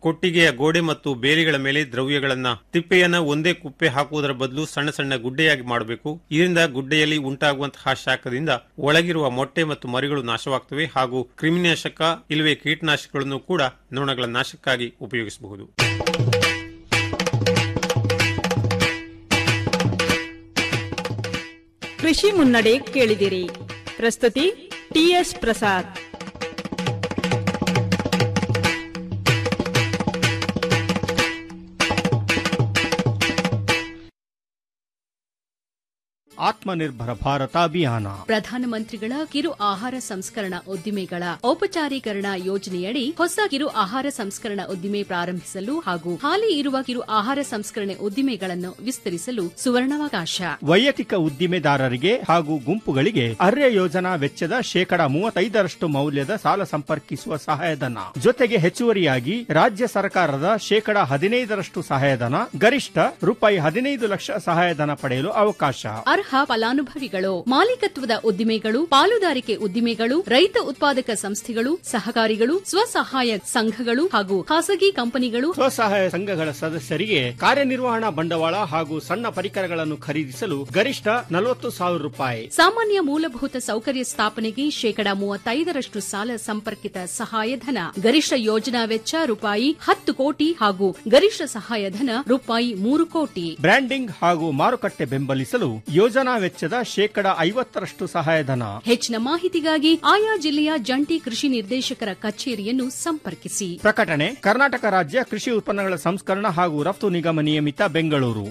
ಕೊಟ್ಟಿಗೆಯ ಗೋಡೆ ಮತ್ತು ಬೇಲಿಗಳ ಮೇಲೆ ದ್ರವ್ಯಗಳನ್ನ ತಿಪ್ಪೆಯನ್ನ ಒಂದೇ ಕುಪ್ಪೆ ಹಾಕುವುದರ ಬದಲು ಸಣ್ಣ ಸಣ್ಣ ಗುಡ್ಡೆಯಾಗಿ ಮಾಡಬೇಕು ಇದರಿಂದ ಗುಡ್ಡೆಯಲ್ಲಿ ಉಂಟಾಗುವಂತಹ ಶಾಖದಿಂದ ಒಳಗಿರುವ ಮೊಟ್ಟೆ ಮತ್ತು ಮರಿಗಳು ನಾಶವಾಗ್ತವೆ ಹಾಗೂ ಕ್ರಿಮಿನಾಶಕ ಇಲ್ಲವೇ ಕೀಟನಾಶಕಗಳನ್ನು ಕೂಡ ನೊಣಗಳ ನಾಶಕ್ಕಾಗಿ ಉಪಯೋಗಿಸಬಹುದು ಕೃಷಿ ಮುನ್ನಡೆ ಕೇಳಿದಿರಿ ಪ್ರಸ್ತುತಿ ಟಿಎಸ್ ಪ್ರಸಾದ್ ಆತ್ಮನಿರ್ಭರ ಭಾರತ ಅಭಿಯಾನ ಪ್ರಧಾನಮಂತ್ರಿಗಳ ಕಿರು ಆಹಾರ ಸಂಸ್ಕರಣಾ ಉದ್ದಿಮೆಗಳ ಔಪಚಾರೀಕರಣ ಯೋಜನೆಯಡಿ ಹೊಸ ಕಿರು ಆಹಾರ ಸಂಸ್ಕರಣಾ ಉದ್ದಿಮೆ ಪ್ರಾರಂಭಿಸಲು ಹಾಗೂ ಹಾಲಿ ಇರುವ ಕಿರು ಆಹಾರ ಸಂಸ್ಕರಣೆ ಉದ್ದಿಮೆಗಳನ್ನು ವಿಸ್ತರಿಸಲು ಸುವರ್ಣಾವಕಾಶ ವೈಯಕ್ತಿಕ ಉದ್ದಿಮೆದಾರರಿಗೆ ಹಾಗೂ ಗುಂಪುಗಳಿಗೆ ಅರ್ಯ ಯೋಜನಾ ವೆಚ್ಚದ ಶೇಕಡ ಮೂವತ್ತೈದರಷ್ಟು ಮೌಲ್ಯದ ಸಾಲ ಸಂಪರ್ಕಿಸುವ ಸಹಾಯಧನ ಜೊತೆಗೆ ಹೆಚ್ಚುವರಿಯಾಗಿ ರಾಜ್ಯ ಸರ್ಕಾರದ ಶೇಕಡ ಹದಿನೈದರಷ್ಟು ಸಹಾಯಧನ ಗರಿಷ್ಠ ರೂಪಾಯಿ ಹದಿನೈದು ಲಕ್ಷ ಸಹಾಯಧನ ಪಡೆಯಲು ಅವಕಾಶ ಅರ್ಹ ಫಲಾನುಭವಿಗಳು ಮಾಲೀಕತ್ವದ ಉದ್ದಿಮೆಗಳು ಪಾಲುದಾರಿಕೆ ಉದ್ದಿಮೆಗಳು ರೈತ ಉತ್ಪಾದಕ ಸಂಸ್ಥೆಗಳು ಸಹಕಾರಿಗಳು ಸ್ವಸಹಾಯ ಸಂಘಗಳು ಹಾಗೂ ಖಾಸಗಿ ಕಂಪನಿಗಳು ಸ್ವಸಹಾಯ ಸಂಘಗಳ ಸದಸ್ಯರಿಗೆ ಕಾರ್ಯನಿರ್ವಹಣಾ ಬಂಡವಾಳ ಹಾಗೂ ಸಣ್ಣ ಪರಿಕರಗಳನ್ನು ಖರೀದಿಸಲು ಗರಿಷ್ಠ ನಲವತ್ತು ಸಾವಿರ ರೂಪಾಯಿ ಸಾಮಾನ್ಯ ಮೂಲಭೂತ ಸೌಕರ್ಯ ಸ್ಥಾಪನೆಗೆ ಶೇಕಡ ಮೂವತ್ತೈದರಷ್ಟು ಸಾಲ ಸಂಪರ್ಕಿತ ಸಹಾಯಧನ ಗರಿಷ್ಠ ಯೋಜನಾ ವೆಚ್ಚ ರೂಪಾಯಿ ಹತ್ತು ಕೋಟಿ ಹಾಗೂ ಗರಿಷ್ಠ ಸಹಾಯಧನ ರೂಪಾಯಿ ಮೂರು ಕೋಟಿ ಬ್ರ್ಯಾಂಡಿಂಗ್ ಹಾಗೂ ಮಾರುಕಟ್ಟೆ ಬೆಂಬಲಿಸಲು ಯೋಜನಾ ವೆಚ್ಚದ ಶೇಕಡ ಐವತ್ತರಷ್ಟು ಸಹಾಯಧನ ಹೆಚ್ಚಿನ ಮಾಹಿತಿಗಾಗಿ ಆಯಾ ಜಿಲ್ಲೆಯ ಜಂಟಿ ಕೃಷಿ ನಿರ್ದೇಶಕರ ಕಚೇರಿಯನ್ನು ಸಂಪರ್ಕಿಸಿ ಪ್ರಕಟಣೆ ಕರ್ನಾಟಕ ರಾಜ್ಯ ಕೃಷಿ ಉತ್ಪನ್ನಗಳ ಸಂಸ್ಕರಣ ಹಾಗೂ ರಫ್ತು ನಿಗಮ ನಿಯಮಿತ ಬೆಂಗಳೂರು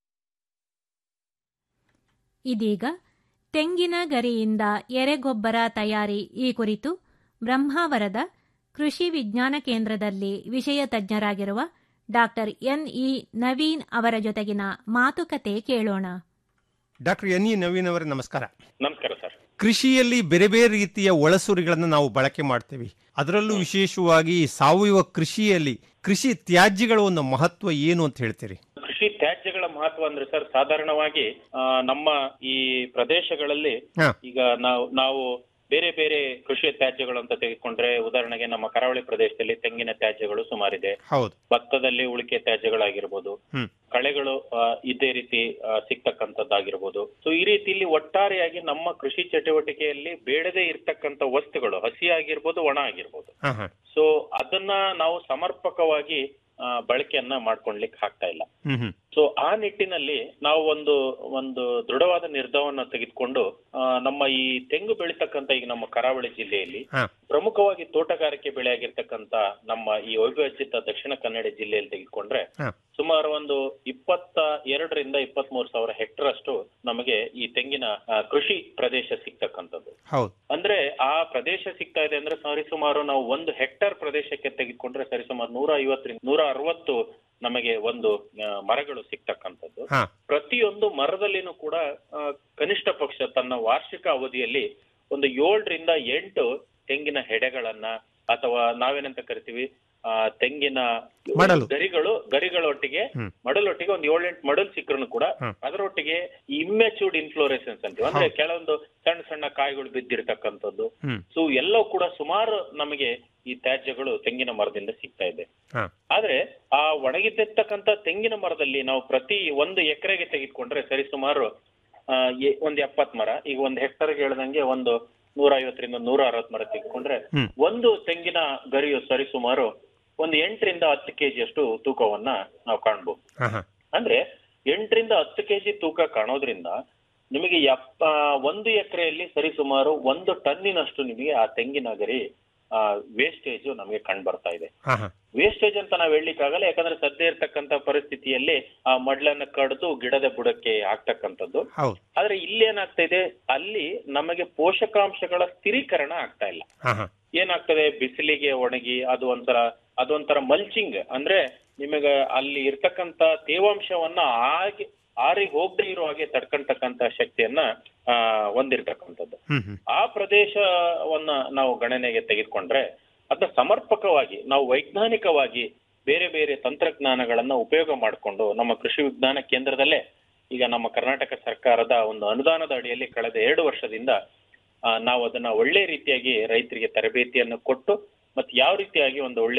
ಇದೀಗ ತೆಂಗಿನ ಗರಿಯಿಂದ ಎರೆಗೊಬ್ಬರ ತಯಾರಿ ಈ ಕುರಿತು ಬ್ರಹ್ಮಾವರದ ಕೃಷಿ ವಿಜ್ಞಾನ ಕೇಂದ್ರದಲ್ಲಿ ವಿಷಯ ತಜ್ಞರಾಗಿರುವ ಡಾಕ್ಟರ್ ಎನ್ಇ ನವೀನ್ ಅವರ ಜೊತೆಗಿನ ಮಾತುಕತೆ ಕೇಳೋಣ ಡಾಕ್ಟರ್ ಎನ್ ಇ ನವೀನ್ ಅವರೇ ನಮಸ್ಕಾರ ನಮಸ್ಕಾರ ಸರ್ ಕೃಷಿಯಲ್ಲಿ ಬೇರೆ ಬೇರೆ ರೀತಿಯ ಒಳಸುರಿಗಳನ್ನು ನಾವು ಬಳಕೆ ಮಾಡ್ತೇವೆ ಅದರಲ್ಲೂ ವಿಶೇಷವಾಗಿ ಸಾವಯವ ಕೃಷಿಯಲ್ಲಿ ಕೃಷಿ ತ್ಯಾಜ್ಯಗಳ ಒಂದು ಮಹತ್ವ ಏನು ಅಂತ ಹೇಳ್ತೀರಿ ಕೃಷಿ ತ್ಯಾಜ್ಯಗಳ ಮಹತ್ವ ಅಂದ್ರೆ ಸರ್ ಸಾಧಾರಣವಾಗಿ ಆ, ನಮ್ಮ ಈ ಪ್ರದೇಶಗಳಲ್ಲಿ ಹಾ. ಈಗ ನಾವು ನಾವು ಬೇರೆ ಬೇರೆ ಕೃಷಿ ತ್ಯಾಜ್ಯಗಳು ಅಂತ ತೆಗೆದುಕೊಂಡ್ರೆ ಉದಾಹರಣೆಗೆ ನಮ್ಮ ಕರಾವಳಿ ಪ್ರದೇಶದಲ್ಲಿ ತೆಂಗಿನ ತ್ಯಾಜ್ಯಗಳು ಸುಮಾರಿದೆ ಹೌದು ಭತ್ತದಲ್ಲಿ ಉಳಿಕೆ ತ್ಯಾಜ್ಯಗಳಾಗಿರ್ಬೋದು ಹ್ಮ್ ಕಳೆಗಳು ಆ, ಇದೇ ರೀತಿ ಆ, ಸಿಗ್ತಕ್ಕಂಥದ್ದಾಗಿರ್ಬೋದು ಸೊ ಈ ರೀತಿಯಲ್ಲಿ ಒಟ್ಟಾರೆಯಾಗಿ ನಮ್ಮ ಕೃಷಿ ಚಟುವಟಿಕೆಯಲ್ಲಿ ಬೇಡದೇ ಇರ್ತಕ್ಕಂಥ ವಸ್ತುಗಳು ಹಸಿ ಆಗಿರ್ಬೋದು ಒಣ ಆಗಿರ್ಬೋದು ಹಾ ಹಾ ಸೊ ಅದನ್ನ ನಾವು ಸಮರ್ಪಕವಾಗಿ ಆ, ಬಳಕೆಯನ್ನ ಮಾಡ್ಕೊಳ್ಲಿಕ್ಕೆ ಆಗ್ತಾ ಇಲ್ಲ ಹ್ಮ್ ಹ್ಮ್ ಸೊ ಆ ನಿಟ್ಟಿನಲ್ಲಿ ನಾವು ಒಂದು ಒಂದು ದೃಢವಾದ ನಿರ್ಧಾರವನ್ನು ತೆಗೆದುಕೊಂಡು ಆ, ನಮ್ಮ ಈ ತೆಂಗು ಬೆಳೀತಕ್ಕಂತ ಈಗ ನಮ್ಮ ಕರಾವಳಿ ಜಿಲ್ಲೆಯಲ್ಲಿ ಹಾ ಪ್ರಮುಖವಾಗಿ ತೋಟಗಾರಿಕೆ ಬೆಳೆಯಾಗಿರ್ತಕ್ಕಂತ ನಮ್ಮ ಈ ಅವಿಭಜಿತ ದಕ್ಷಿಣ ಕನ್ನಡ ಜಿಲ್ಲೆಯಲ್ಲಿ ತೆಗೆದುಕೊಂಡ್ರೆ ಹಾ ಸುಮಾರು ಒಂದು ಇಪ್ಪತ್ತ ಎರಡರಿಂದ ಇಪ್ಪತ್ತ್ ಮೂರು ಸಾವಿರ ಹೆಕ್ಟರ್ ಅಷ್ಟು ನಮಗೆ ಈ ತೆಂಗಿನ ಆ, ಕೃಷಿ ಪ್ರದೇಶ ಸಿಗ್ತಕ್ಕಂಥದ್ದು ಹೌದು ಅಂದ್ರೆ ಆ ಪ್ರದೇಶ ಸಿಗ್ತಾ ಇದೆ ಅಂದ್ರೆ ಸರಿಸುಮಾರು ನಾವು ಒಂದು ಹೆಕ್ಟರ್ ಪ್ರದೇಶಕ್ಕೆ ತೆಗೆದುಕೊಂಡ್ರೆ ಸರಿಸುಮಾರು ನೂರ ಐವತ್ತರಿಂದ ನೂರ ಅರವತ್ತು ನಮಗೆ ಒಂದು ಆ, ಮರಗಳು ಸಿಗ್ತಕ್ಕಂಥದ್ದು ಹಾ ಪ್ರತಿಯೊಂದು ಮರದಲ್ಲಿನೂ ಕೂಡ ಆ, ಕನಿಷ್ಠ ಪಕ್ಷ ತನ್ನ ವಾರ್ಷಿಕ ಅವಧಿಯಲ್ಲಿ ಒಂದು ಏಳರಿಂದ ಎಂಟು ತೆಂಗಿನ ಹೆಡೆಗಳನ್ನ ಅಥವಾ ನಾವೇನಂತ ಕರಿತೀವಿ ಆ, ತೆಂಗಿನ ಮಡಲು. ಗರಿಗಳು ಗರಿಗಳೊಟ್ಟಿಗೆ ಹ್ಮ್. ಮಡಲೊಟ್ಟಿಗೆ ಒಂದು ಏಳೆಂಟು ಮಡಲ್ ಸಿಕ್ಕರೂ ಕೂಡ ಹ್ಮ್. ಅದರೊಟ್ಟಿಗೆ ಇಮ್ಮೆಚೂರ್ಡ್ ಇನ್ಫ್ಲೋರೆಸೆನ್ಸ್ ಅಂತೀವಿ ಅಂದ್ರೆ ಹೌದು. ಕೆಲವೊಂದು ಸಣ್ಣ ಸಣ್ಣ ಕಾಯಿಗಳು ಬಿದ್ದಿರ್ತಕ್ಕಂಥದ್ದು ಹ್ಮ್ ಸೊ ಎಲ್ಲವೂ ಕೂಡ ಸುಮಾರು ನಮಗೆ ಈ ತ್ಯಾಜ್ಯಗಳು ತೆಂಗಿನ ಮರದಿಂದ ಸಿಗ್ತಾ ಇದೆ ಹಾ ಆದ್ರೆ ಆ ಒಣಗಿದ್ದಿರ್ತಕ್ಕಂಥ ತೆಂಗಿನ ಮರದಲ್ಲಿ ನಾವು ಪ್ರತಿ ಒಂದು ಎಕರೆಗೆ ತೆಗೆದುಕೊಂಡ್ರೆ ಸರಿಸುಮಾರು ಆ, ಎ- ಒಂದ್ ಎಪ್ಪತ್ ಮರ ಈಗ ಒಂದು ಹೆಕ್ಟರ್ಗೆ ಹೇಳ್ದಂಗೆ ಒಂದು ನೂರ ಐವತ್ತರಿಂದ ನೂರ ಅರವತ್ ಮರ ತೆಗೆದುಕೊಂಡ್ರೆ ಹ್ಮ್. ಒಂದು ತೆಂಗಿನ ಗರಿಯು ಸರಿಸುಮಾರು ಒಂದು ಎಂಟರಿಂದ ಹತ್ತು ಕೆಜಿಯಷ್ಟು ತೂಕವನ್ನ ನಾವು ಕಾಣ್ಬೋದು ಹಾ ಹಾ ಅಂದ್ರೆ ಎಂಟರಿಂದ ಹತ್ತು ಕೆಜಿ ತೂಕ ಕಾಣೋದ್ರಿಂದ ನಿಮಗೆ ಎಪ್ಪ ಒಂದು ಎಕರೆಯಲ್ಲಿ ಸರಿಸುಮಾರು ಒಂದು ಟನ್ನಿನಷ್ಟು ನಿಮಗೆ ಆ ತೆಂಗಿನ ಗರಿ ವೇಸ್ಟೇಜ್ ನಮಗೆ ಕಂಡು ಬರ್ತಾ ಇದೆ ಹಾ ಹಾ ವೇಸ್ಟೇಜ್ ಅಂತ ನಾವು ಹೇಳಲಿಕ್ಕಾಗಲ್ಲ ಯಾಕಂದ್ರೆ ಸದ್ಯ ಇರ್ತಕ್ಕಂಥ ಪರಿಸ್ಥಿತಿಯಲ್ಲಿ ಆ ಮಡ್ಲನ್ನ ಕಡ್ದು ಗಿಡದ ಬುಡಕ್ಕೆ ಹಾಕ್ತಕ್ಕಂಥದ್ದು ಹೌದು ಆದ್ರೆ ಇಲ್ಲಿ ಏನಾಗ್ತಾ ಇದೆ ಅಲ್ಲಿ ನಮಗೆ ಪೋಷಕಾಂಶಗಳ ಸ್ಥಿರೀಕರಣ ಆಗ್ತಾ ಇಲ್ಲ ಹಾ ಹಾ ಏನಾಗ್ತದೆ ಬಿಸಿಲಿಗೆ ಒಣಗಿ ಅದು ಒಂಥರ ಅದೊಂಥರ ಮಲ್ಚಿಂಗ್ ಅಂದ್ರೆ ನಿಮಗೆ ಅಲ್ಲಿ ಇರ್ತಕ್ಕಂತ ತೇವಾಂಶವನ್ನ ಆಗಿ ಆರಿ ಹೋಗದೆ ಇರೋ ಹಾಗೆ ತಡ್ಕೊಂತಕ್ಕಂತ ಶಕ್ತಿಯನ್ನ ಆ ಹೊಂದಿರ್ತಕ್ಕಂಥದ್ದು ಹ್ಮ್ ಹ್ಮ್ ಆ ಪ್ರದೇಶವನ್ನ ನಾವು ಗಣನೆಗೆ ತೆಗೆದುಕೊಂಡ್ರೆ ಅದನ್ನ ಸಮರ್ಪಕವಾಗಿ ನಾವು ವೈಜ್ಞಾನಿಕವಾಗಿ ಬೇರೆ ಬೇರೆ ತಂತ್ರಜ್ಞಾನಗಳನ್ನ ಉಪಯೋಗ ಮಾಡಿಕೊಂಡು ನಮ್ಮ ಕೃಷಿ ವಿಜ್ಞಾನ ಕೇಂದ್ರದಲ್ಲೇ ಈಗ ನಮ್ಮ ಕರ್ನಾಟಕ ಸರ್ಕಾರದ ಒಂದು ಅನುದಾನದ ಅಡಿಯಲ್ಲಿ ಕಳೆದ ಎರಡು ವರ್ಷದಿಂದ ಆ, ನಾವು ಅದನ್ನ ಒಳ್ಳೆ ರೀತಿಯಾಗಿ ರೈತರಿಗೆ ತರಬೇತಿಯನ್ನು ಕೊಟ್ಟು ಮತ್ತೆ ಯಾವ ರೀತಿಯಾಗಿ ಒಂದು ಒಳ್ಳೆ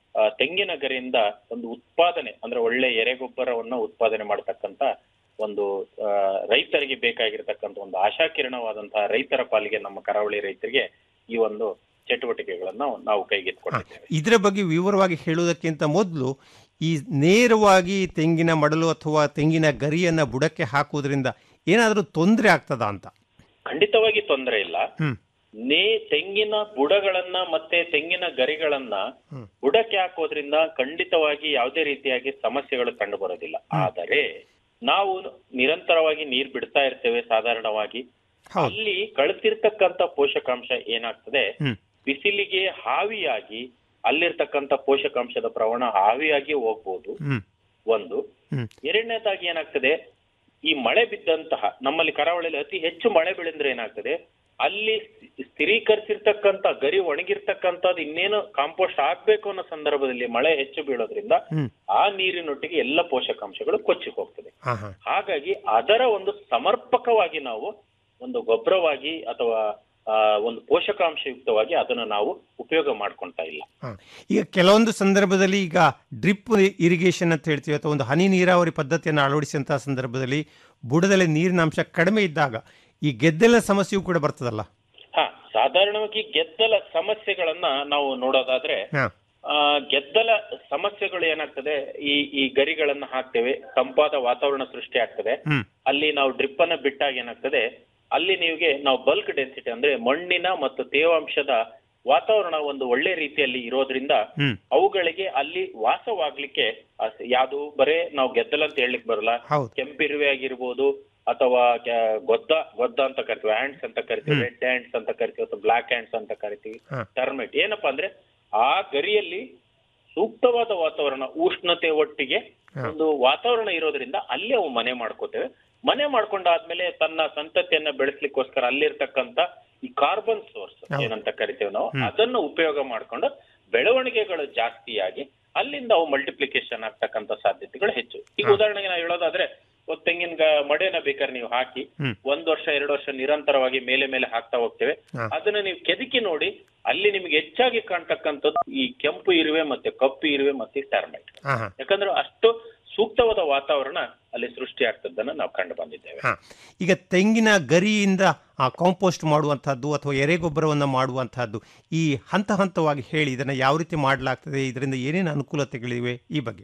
ಆ, ತೆಂಗಿನ ಗರಿಯಿಂದ ಒಂದು ಉತ್ಪಾದನೆ ಅಂದ್ರೆ ಒಳ್ಳೆ ಎರೆಗೊಬ್ಬರವನ್ನ ಉತ್ಪಾದನೆ ಮಾಡತಕ್ಕಂತ ಒಂದು ಆ, ರೈತರಿಗೆ ಬೇಕಾಗಿರ್ತಕ್ಕಂಥ ಒಂದು ಆಶಾಕಿರಣವಾದಂತಹ ರೈತರ ಪಾಲಿಗೆ ನಮ್ಮ ಕರಾವಳಿ ರೈತರಿಗೆ ಈ ಒಂದು ಚಟುವಟಿಕೆಗಳನ್ನ ನಾವು ಕೈಗೆತ್ತಿಕೊಂಡಿದ್ದೇವೆ ಇದರ ಬಗ್ಗೆ ವಿವರವಾಗಿ ಹೇಳುವುದಕ್ಕಿಂತ ಮೊದಲು ಈ ನೇರವಾಗಿ ತೆಂಗಿನ ಮಡಲು ಅಥವಾ ತೆಂಗಿನ ಗರಿಯನ್ನ ಬುಡಕ್ಕೆ ಹಾಕುವುದರಿಂದ ಏನಾದರೂ ತೊಂದರೆ ಆಗ್ತದಾ ಅಂತ ಖಂಡಿತವಾಗಿ ತೊಂದರೆ ಇಲ್ಲ ಹ್ಮ್ ನೇ ತೆಂಗಿನ ಬುಡಗಳನ್ನ ಮತ್ತೆ ತೆಂಗಿನ ಗರಿಗಳನ್ನ ಹ್ಮ್. ಬುಡಕ್ಕೆ ಹಾಕೋದ್ರಿಂದ ಖಂಡಿತವಾಗಿ ಯಾವುದೇ ರೀತಿಯಾಗಿ ಸಮಸ್ಯೆಗಳು ಕಂಡು ಬರೋದಿಲ್ಲ ಆದರೆ ನಾವು ನಿರಂತರವಾಗಿ ನೀರ್ ಬಿಡ್ತಾ ಇರ್ತೇವೆ ಸಾಧಾರಣವಾಗಿ ಅಲ್ಲಿ ಕಳ್ತಿರ್ತಕ್ಕಂತ ಪೋಷಕಾಂಶ ಏನಾಗ್ತದೆ ಹ್ಮ್. ಬಿಸಿಲಿಗೆ ಹಾವಿಯಾಗಿ ಅಲ್ಲಿರ್ತಕ್ಕಂತ ಪೋಷಕಾಂಶದ ಪ್ರಮಾಣ ಹಾವಿಯಾಗಿ ಹೋಗ್ಬೋದು ಹ್ಮ್ ಒಂದು ಹ್ಮ್. ಎರಡನೇದಾಗಿ ಏನಾಗ್ತದೆ ಈ ಮಳೆ ಬಿದ್ದಂತಹ ನಮ್ಮಲ್ಲಿ ಕರಾವಳಿಯಲ್ಲಿ ಅತಿ ಹೆಚ್ಚು ಮಳೆ ಬೀಳಿದ್ರೆ ಏನಾಗ್ತದೆ ಅಲ್ಲಿ ಸ್ಥಿ- ಸ್ಥಿರೀಕರಿಸಿರ್ತಕ್ಕಂತ ಗರಿ ಒಣಗಿರ್ತಕ್ಕಂಥದ್ದು ಇನ್ನೇನು ಕಾಂಪೋಸ್ಟ್ ಆಗ್ಬೇಕು ಅನ್ನೋ ಸಂದರ್ಭದಲ್ಲಿ ಮಳೆ ಹೆಚ್ಚು ಬೀಳೋದ್ರಿಂದ ಹ್ಮ್. ಆ ನೀರಿನೊಟ್ಟಿಗೆ ಎಲ್ಲ ಪೋಷಕಾಂಶಗಳು ಕೊಚ್ಚಿ ಹೋಗ್ತದೆ ಹಾ ಹಾ ಹಾಗಾಗಿ ಅದರ ಒಂದು ಸಮರ್ಪಕವಾಗಿ ನಾವು ಒಂದು ಗೊಬ್ಬರವಾಗಿ ಅಥವಾ ಆ, ಒಂದು ಪೋಷಕಾಂಶಯುಕ್ತವಾಗಿ ಅದನ್ನು ನಾವು ಉಪಯೋಗ ಮಾಡ್ಕೊಂತಾ ಇಲ್ಲ ಹಾ. ಈಗ ಕೆಲವೊಂದು ಸಂದರ್ಭದಲ್ಲಿ ಈಗ ಡ್ರಿಪ್ ಇರಿಗೇಷನ್ ಅಂತ ಹೇಳ್ತೀವಿ ಅಥವಾ ಒಂದು ಹನಿ ನೀರಾವರಿ ಪದ್ಧತಿಯನ್ನು ಅಳವಡಿಸಿದಂತಹ ಸಂದರ್ಭದಲ್ಲಿ ಬುಡದಲ್ಲಿ ನೀರಿನ ಅಂಶ ಕಡಿಮೆ ಇದ್ದಾಗ ಈ ಗೆದ್ದಲ ಸಮಸ್ಯೆಯೂ ಕೂಡ ಬರ್ತದಲ್ಲ ಹಾ ಸಾಧಾರಣವಾಗಿ ಗೆದ್ದಲ ಸಮಸ್ಯೆಗಳನ್ನ ನಾವು ನೋಡೋದಾದ್ರೆ ಹಾ ಆ, ಗೆದ್ದಲ ಸಮಸ್ಯೆಗಳು ಏನಾಗ್ತದೆ ಈ ಈ ಗರಿಗಳನ್ನ ಹಾಕ್ತೇವೆ ತಂಪಾದ ವಾತಾವರಣ ಸೃಷ್ಟಿ ಆಗ್ತದೆ ಹ್ಮ್ ಅಲ್ಲಿ ನಾವು ಡ್ರಿಪ್ ಅನ್ನ ಬಿಟ್ಟಾಗ ಏನಾಗ್ತದೆ ಅಲ್ಲಿ ನಿಮಗೆ ನಾವು ಬಲ್ಕ್ ಡೆನ್ಸಿಟಿ ಅಂದ್ರೆ ಮಣ್ಣಿನ ಮತ್ತು ತೇವಾಂಶದ ವಾತಾವರಣ ಒಂದು ಒಳ್ಳೆ ರೀತಿಯಲ್ಲಿ ಇರೋದ್ರಿಂದ ಹ್ಮ್ ಅವುಗಳಿಗೆ ಅಲ್ಲಿ ವಾಸವಾಗ್ಲಿಕ್ಕೆ ಅಸ್- ಯಾವುದು ಬರೇ ನಾವು ಗೆದ್ದಲ ಅಂತ ಹೇಳಲಿಕ್ಕೆ ಬರಲ್ಲ ಹೌದು. ಕೆಂಪಿರುವೆ ಆಗಿರ್ಬೋದು ಅಥವಾ ಕೆ- ಗೊದ್ದ ಗೊದ್ದ ಅಂತ ಕರಿತೀವಿ ಹ್ಯಾಂಡ್ಸ್ ಅಂತ ಕರಿತೀವಿ ಹ್ಮ್. ರೆಡ್ ಹ್ಯಾಂಡ್ಸ್ ಅಂತ ಕರಿತೀವಿ ಅಥವಾ ಬ್ಲಾಕ್ ಹ್ಯಾಂಡ್ಸ್ ಅಂತ ಕರಿತೀವಿ ಹಾ. ಟರ್ಮೆಟ್ ಏನಪ್ಪಾ ಅಂದ್ರೆ ಆ ಗರಿಯಲ್ಲಿ ಸೂಕ್ತವಾದ ವಾತಾವರಣ ಉಷ್ಣತೆ ಒಟ್ಟಿಗೆ ಹಾ. ಒಂದು ವಾತಾವರಣ ಇರೋದ್ರಿಂದ ಅಲ್ಲಿ ಅವು ಮನೆ ಮಾಡ್ಕೋತೇವೆ ಮನೆ ಮಾಡ್ಕೊಂಡಾದ್ಮೇಲೆ ತನ್ನ ಸಂತತಿಯನ್ನ ಬೆಳೆಸ್ಲಿಕ್ಕೋಸ್ಕರ ಅಲ್ಲಿರ್ತಕ್ಕಂತ ಈ ಕಾರ್ಬನ್ ಸೋರ್ಸ್ ಹೌದು. ಏನಂತ ಕರಿತೇವೆ ನಾವು ಹ್ಮ್. ಅದನ್ನು ಉಪಯೋಗ ಮಾಡ್ಕೊಂಡು ಬೆಳವಣಿಗೆಗಳು ಜಾಸ್ತಿಯಾಗಿ ಅಲ್ಲಿಂದ ಅವು ಮಲ್ಟಿಪ್ಲಿಕೇಶನ್ ಆಗ್ತಕ್ಕಂತ ಸಾಧ್ಯತೆಗಳು ಹೆಚ್ಚು ಈಗ ಹಾ. ಉದಾಹರಣೆಗೆ ನಾವು ಹೇಳೋದಾದ್ರೆ ಒಂದು ತೆಂಗಿನ ಗ- ಮಡೆನ ಬೇಕಾದ್ರೆ ನೀವು ಹಾಕಿ ಹ್ಮ್. ಒಂದ್ ವರ್ಷ ಎರಡು ವರ್ಷ ನಿರಂತರವಾಗಿ ಮೇಲೆ ಮೇಲೆ ಹಾಕ್ತಾ ಹೋಗ್ತೇವೆ ಹಾ. ಅದನ್ನ ನೀವು ಕೆದಕಿ ನೋಡಿ ಅಲ್ಲಿ ನಿಮ್ಗೆ ಹೆಚ್ಚಾಗಿ ಕಾಣ್ತಕ್ಕಂಥದ್ದು ಈ ಕೆಂಪು ಇರುವೆ ಮತ್ತೆ ಕಪ್ಪು ಇರುವೆ ಮತ್ತೆ ಟರ್ಮೈಟ್ ಹಾ ಹಾ ಯಾಕಂದ್ರೆ ಅಷ್ಟು ಸೂಕ್ತವಾದ ವಾತಾವರಣ ಅಲ್ಲಿ ಸೃಷ್ಟಿ ಆಗ್ತದನ್ನ ನಾವು ಕಂಡು ಬಂದಿದ್ದೇವೆ ಹಾ ಈಗ ತೆಂಗಿನ ಗರಿಯಿಂದ ಆ ಕಾಂಪೋಸ್ಟ್ ಮಾಡುವಂತಹದ್ದು ಅಥವಾ ಎರೆಗೊಬ್ಬರವನ್ನು ಮಾಡುವಂತಹದ್ದು ಈ ಹಂತ ಹಂತವಾಗಿ ಹೇಳಿ ಇದನ್ನು ಯಾವ ರೀತಿ ಮಾಡಲಾಗ್ತದೆ ಇದರಿಂದ ಏನೇನು ಅನುಕೂಲತೆಗಳಿವೆ ಈ ಬಗ್ಗೆ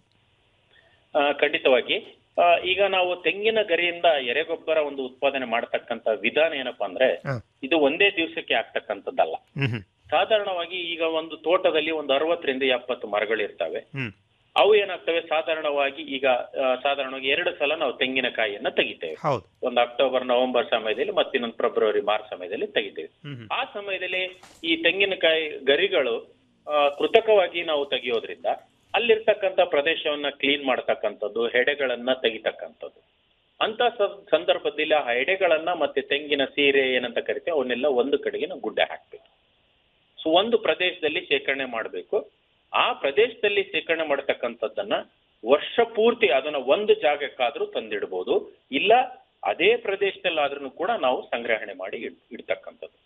ಆ, ಖಂಡಿತವಾಗಿ ಆ, ಈಗ ನಾವು ತೆಂಗಿನ ಗರಿಯಿಂದ ಎರೆಗೊಬ್ಬರ ಒಂದು ಉತ್ಪಾದನೆ ಮಾಡತಕ್ಕಂತ ವಿಧಾನ ಏನಪ್ಪಾ ಅಂದ್ರೆ ಹಾ. ಇದು ಒಂದೇ ದಿವಸಕ್ಕೆ ಆಗ್ತಕ್ಕಂಥದ್ದಲ್ಲ ಹ್ಮ್ ಹ್ಮ್ ಸಾಧಾರಣವಾಗಿ ಈಗ ಒಂದು ತೋಟದಲ್ಲಿ ಒಂದು ಅರವತ್ತರಿಂದ ಎಪ್ಪತ್ತು ಮರಗಳಿರ್ತವೆ ಹ್ಮ್ ಅವು ಏನಾಗ್ತವೆ ಸಾಧಾರಣವಾಗಿ ಈಗ ಆ, ಸಾಧಾರಣವಾಗಿ ಎರಡು ಸಲ ನಾವು ತೆಂಗಿನಕಾಯಿಯನ್ನ ತೆಗಿತೇವೆ ಹೌದು ಒಂದು ಅಕ್ಟೋಬರ್ ನವೆಂಬರ್ ಸಮಯದಲ್ಲಿ ಮತ್ತೆ ಇನ್ನೊಂದು ಫೆಬ್ರವರಿ ಮಾರ್ಚ್ ಸಮಯದಲ್ಲಿ ತೆಗಿತೇವೆ ಹ್ಮ್ ಹ್ಮ್ ಆ ಸಮಯದಲ್ಲಿ ಈ ತೆಂಗಿನಕಾಯಿ ಗರಿಗಳು ಆ, ಕೃತಕವಾಗಿ ನಾವು ತೆಗೆಯೋದ್ರಿಂದ ಅಲ್ಲಿರ್ತಕ್ಕಂಥ ಪ್ರದೇಶವನ್ನ ಕ್ಲೀನ್ ಮಾಡ್ತಕ್ಕಂಥದ್ದು ಹೆಡೆಗಳನ್ನ ತೆಗಿತಕ್ಕಂಥದ್ದು ಅಂತ ಸ- ಸಂದರ್ಭದಲ್ಲಿ ಆ ಎಡೆಗಳನ್ನ ಮತ್ತೆ ತೆಂಗಿನ ಸೀರೆ ಏನಂತ ಕರಿತೇವೆ ಅವನ್ನೆಲ್ಲ ಒಂದು ಕಡೆಗೆ ನಾವು ಗುಡ್ಡೆ ಹಾಕ್ಬೇಕು ಸೊ ಒಂದು ಪ್ರದೇಶದಲ್ಲಿ ಶೇಖರಣೆ ಮಾಡಬೇಕು ಆ ಪ್ರದೇಶದಲ್ಲಿ ಶೇಖರಣೆ ಮಾಡತಕ್ಕಂಥದ್ದನ್ನ ವರ್ಷ ಪೂರ್ತಿ ಅದನ್ನ ಒಂದು ಜಾಗಕ್ಕಾದ್ರೂ ತಂದಿಡ್ಬೋದು ಇಲ್ಲ ಅದೇ ಪ್ರದೇಶದಲ್ಲಾದ್ರೂ ಕೂಡ ನಾವು ಸಂಗ್ರಹಣೆ ಮಾಡಿ ಇಡ್ ಇಡ್ತಕ್ಕಂಥದ್ದು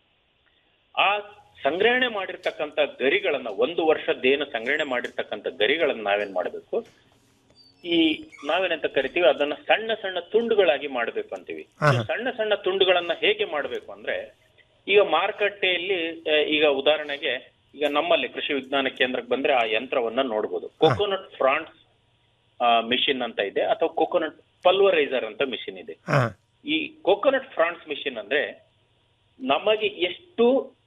ಆ ಸಂಗ್ರಹಣೆ ಮಾಡಿರ್ತಕ್ಕಂಥ ಗರಿಗಳನ್ನ ಒಂದು ವರ್ಷದ್ದೇನು ಸಂಗ್ರಹಣೆ ಮಾಡಿರ್ತಕ್ಕಂಥ ಗರಿಗಳನ್ನ ನಾವೇನ್ ಮಾಡಬೇಕು ಈ ನಾವೇನಂತ ಕರಿತೀವಿ ಅದನ್ನ ಸಣ್ಣ ಸಣ್ಣ ತುಂಡುಗಳಾಗಿ ಮಾಡ್ಬೇಕು ಅಂತೀವಿ ಹಾ, ಈ ಹಾ. ಸಣ್ಣ ಸಣ್ಣ ತುಂಡುಗಳನ್ನ ಹೇಗೆ ಮಾಡಬೇಕು ಅಂದ್ರೆ ಈಗ ಮಾರುಕಟ್ಟೆಯಲ್ಲಿ ಆ, ಈಗ ಉದಾಹರಣೆಗೆ ಈಗ ನಮ್ಮಲ್ಲಿ ಕೃಷಿ ವಿಜ್ಞಾನ ಕೇಂದ್ರಕ್ಕೆ ಬಂದ್ರೆ ಆ ಯಂತ್ರವನ್ನ ನೋಡ್ಬೋದು ಕೊಕೊನಟ್ ಫ್ರಾನ್ಸ್ ಮಿಷಿನ್ ಅಂತ ಇದೆ ಅಥವಾ ಕೊಕೊನಟ್ ಪಲ್ವರೈಸರ್ ಅಂತ ಮಿಷಿನ್ ಇದೆ ಹಾ ಈ ಕೊಕೊನಟ್ ಫ್ರಾನ್ಸ್ ಮಿಷಿನ್ ಅಂದ್ರೆ ನಮಗೆ ಎಷ್ಟು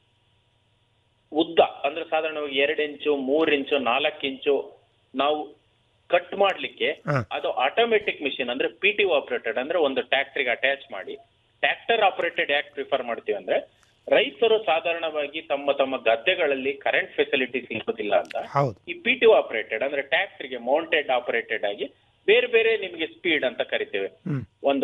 ಉದ್ದ ಅಂದ್ರೆ ಸಾಧಾರಣವಾಗಿ ಎರಡು ಇಂಚು ಮೂರ್ ಇಂಚು ನಾಲ್ಕು ಇಂಚು ನಾವು ಕಟ್ ಮಾಡ್ಲಿಕ್ಕೆ ಹಾ. ಅದು ಆಟೋಮೆಟಿಕ್ ಮಿಷಿನ್ ಅಂದ್ರೆ ಪಿ ಟಿ ಆಪರೇಟೆಡ್ ಅಂದ್ರೆ ಒಂದು ಟ್ಯಾಕ್ಟ್ರಿಗೆ ಅಟ್ಯಾಚ್ ಮಾಡಿ ಟ್ರ್ಯಾಕ್ಟರ್ ಆಪರೇಟೆಡ್ ಯಾಕೆ ಪ್ರಿಫರ್ ಮಾಡ್ತೀವಿ ಅಂದ್ರೆ ರೈತರು ಸಾಧಾರಣವಾಗಿ ತಮ್ಮ ತಮ್ಮ ಗದ್ದೆಗಳಲ್ಲಿ ಕರೆಂಟ್ ಫೆಸಿಲಿಟೀಸ್ ಇರೋದಿಲ್ಲ ಅಂತ ಹೌದು ಈ ಪಿ ಟಿ ಆಪರೇಟೆಡ್ ಅಂದ್ರೆ ಟ್ಯಾಕ್ಟ್ರಿಗೆ ಮೌಂಟೆಡ್ ಆಪರೇಟೆಡ್ ಆಗಿ ಬೇರೆ ಬೇರೆ ನಿಮಗೆ ಸ್ಪೀಡ್ ಅಂತ ಕರಿತೇವೆ ಹ್ಮ್ ಒಂದು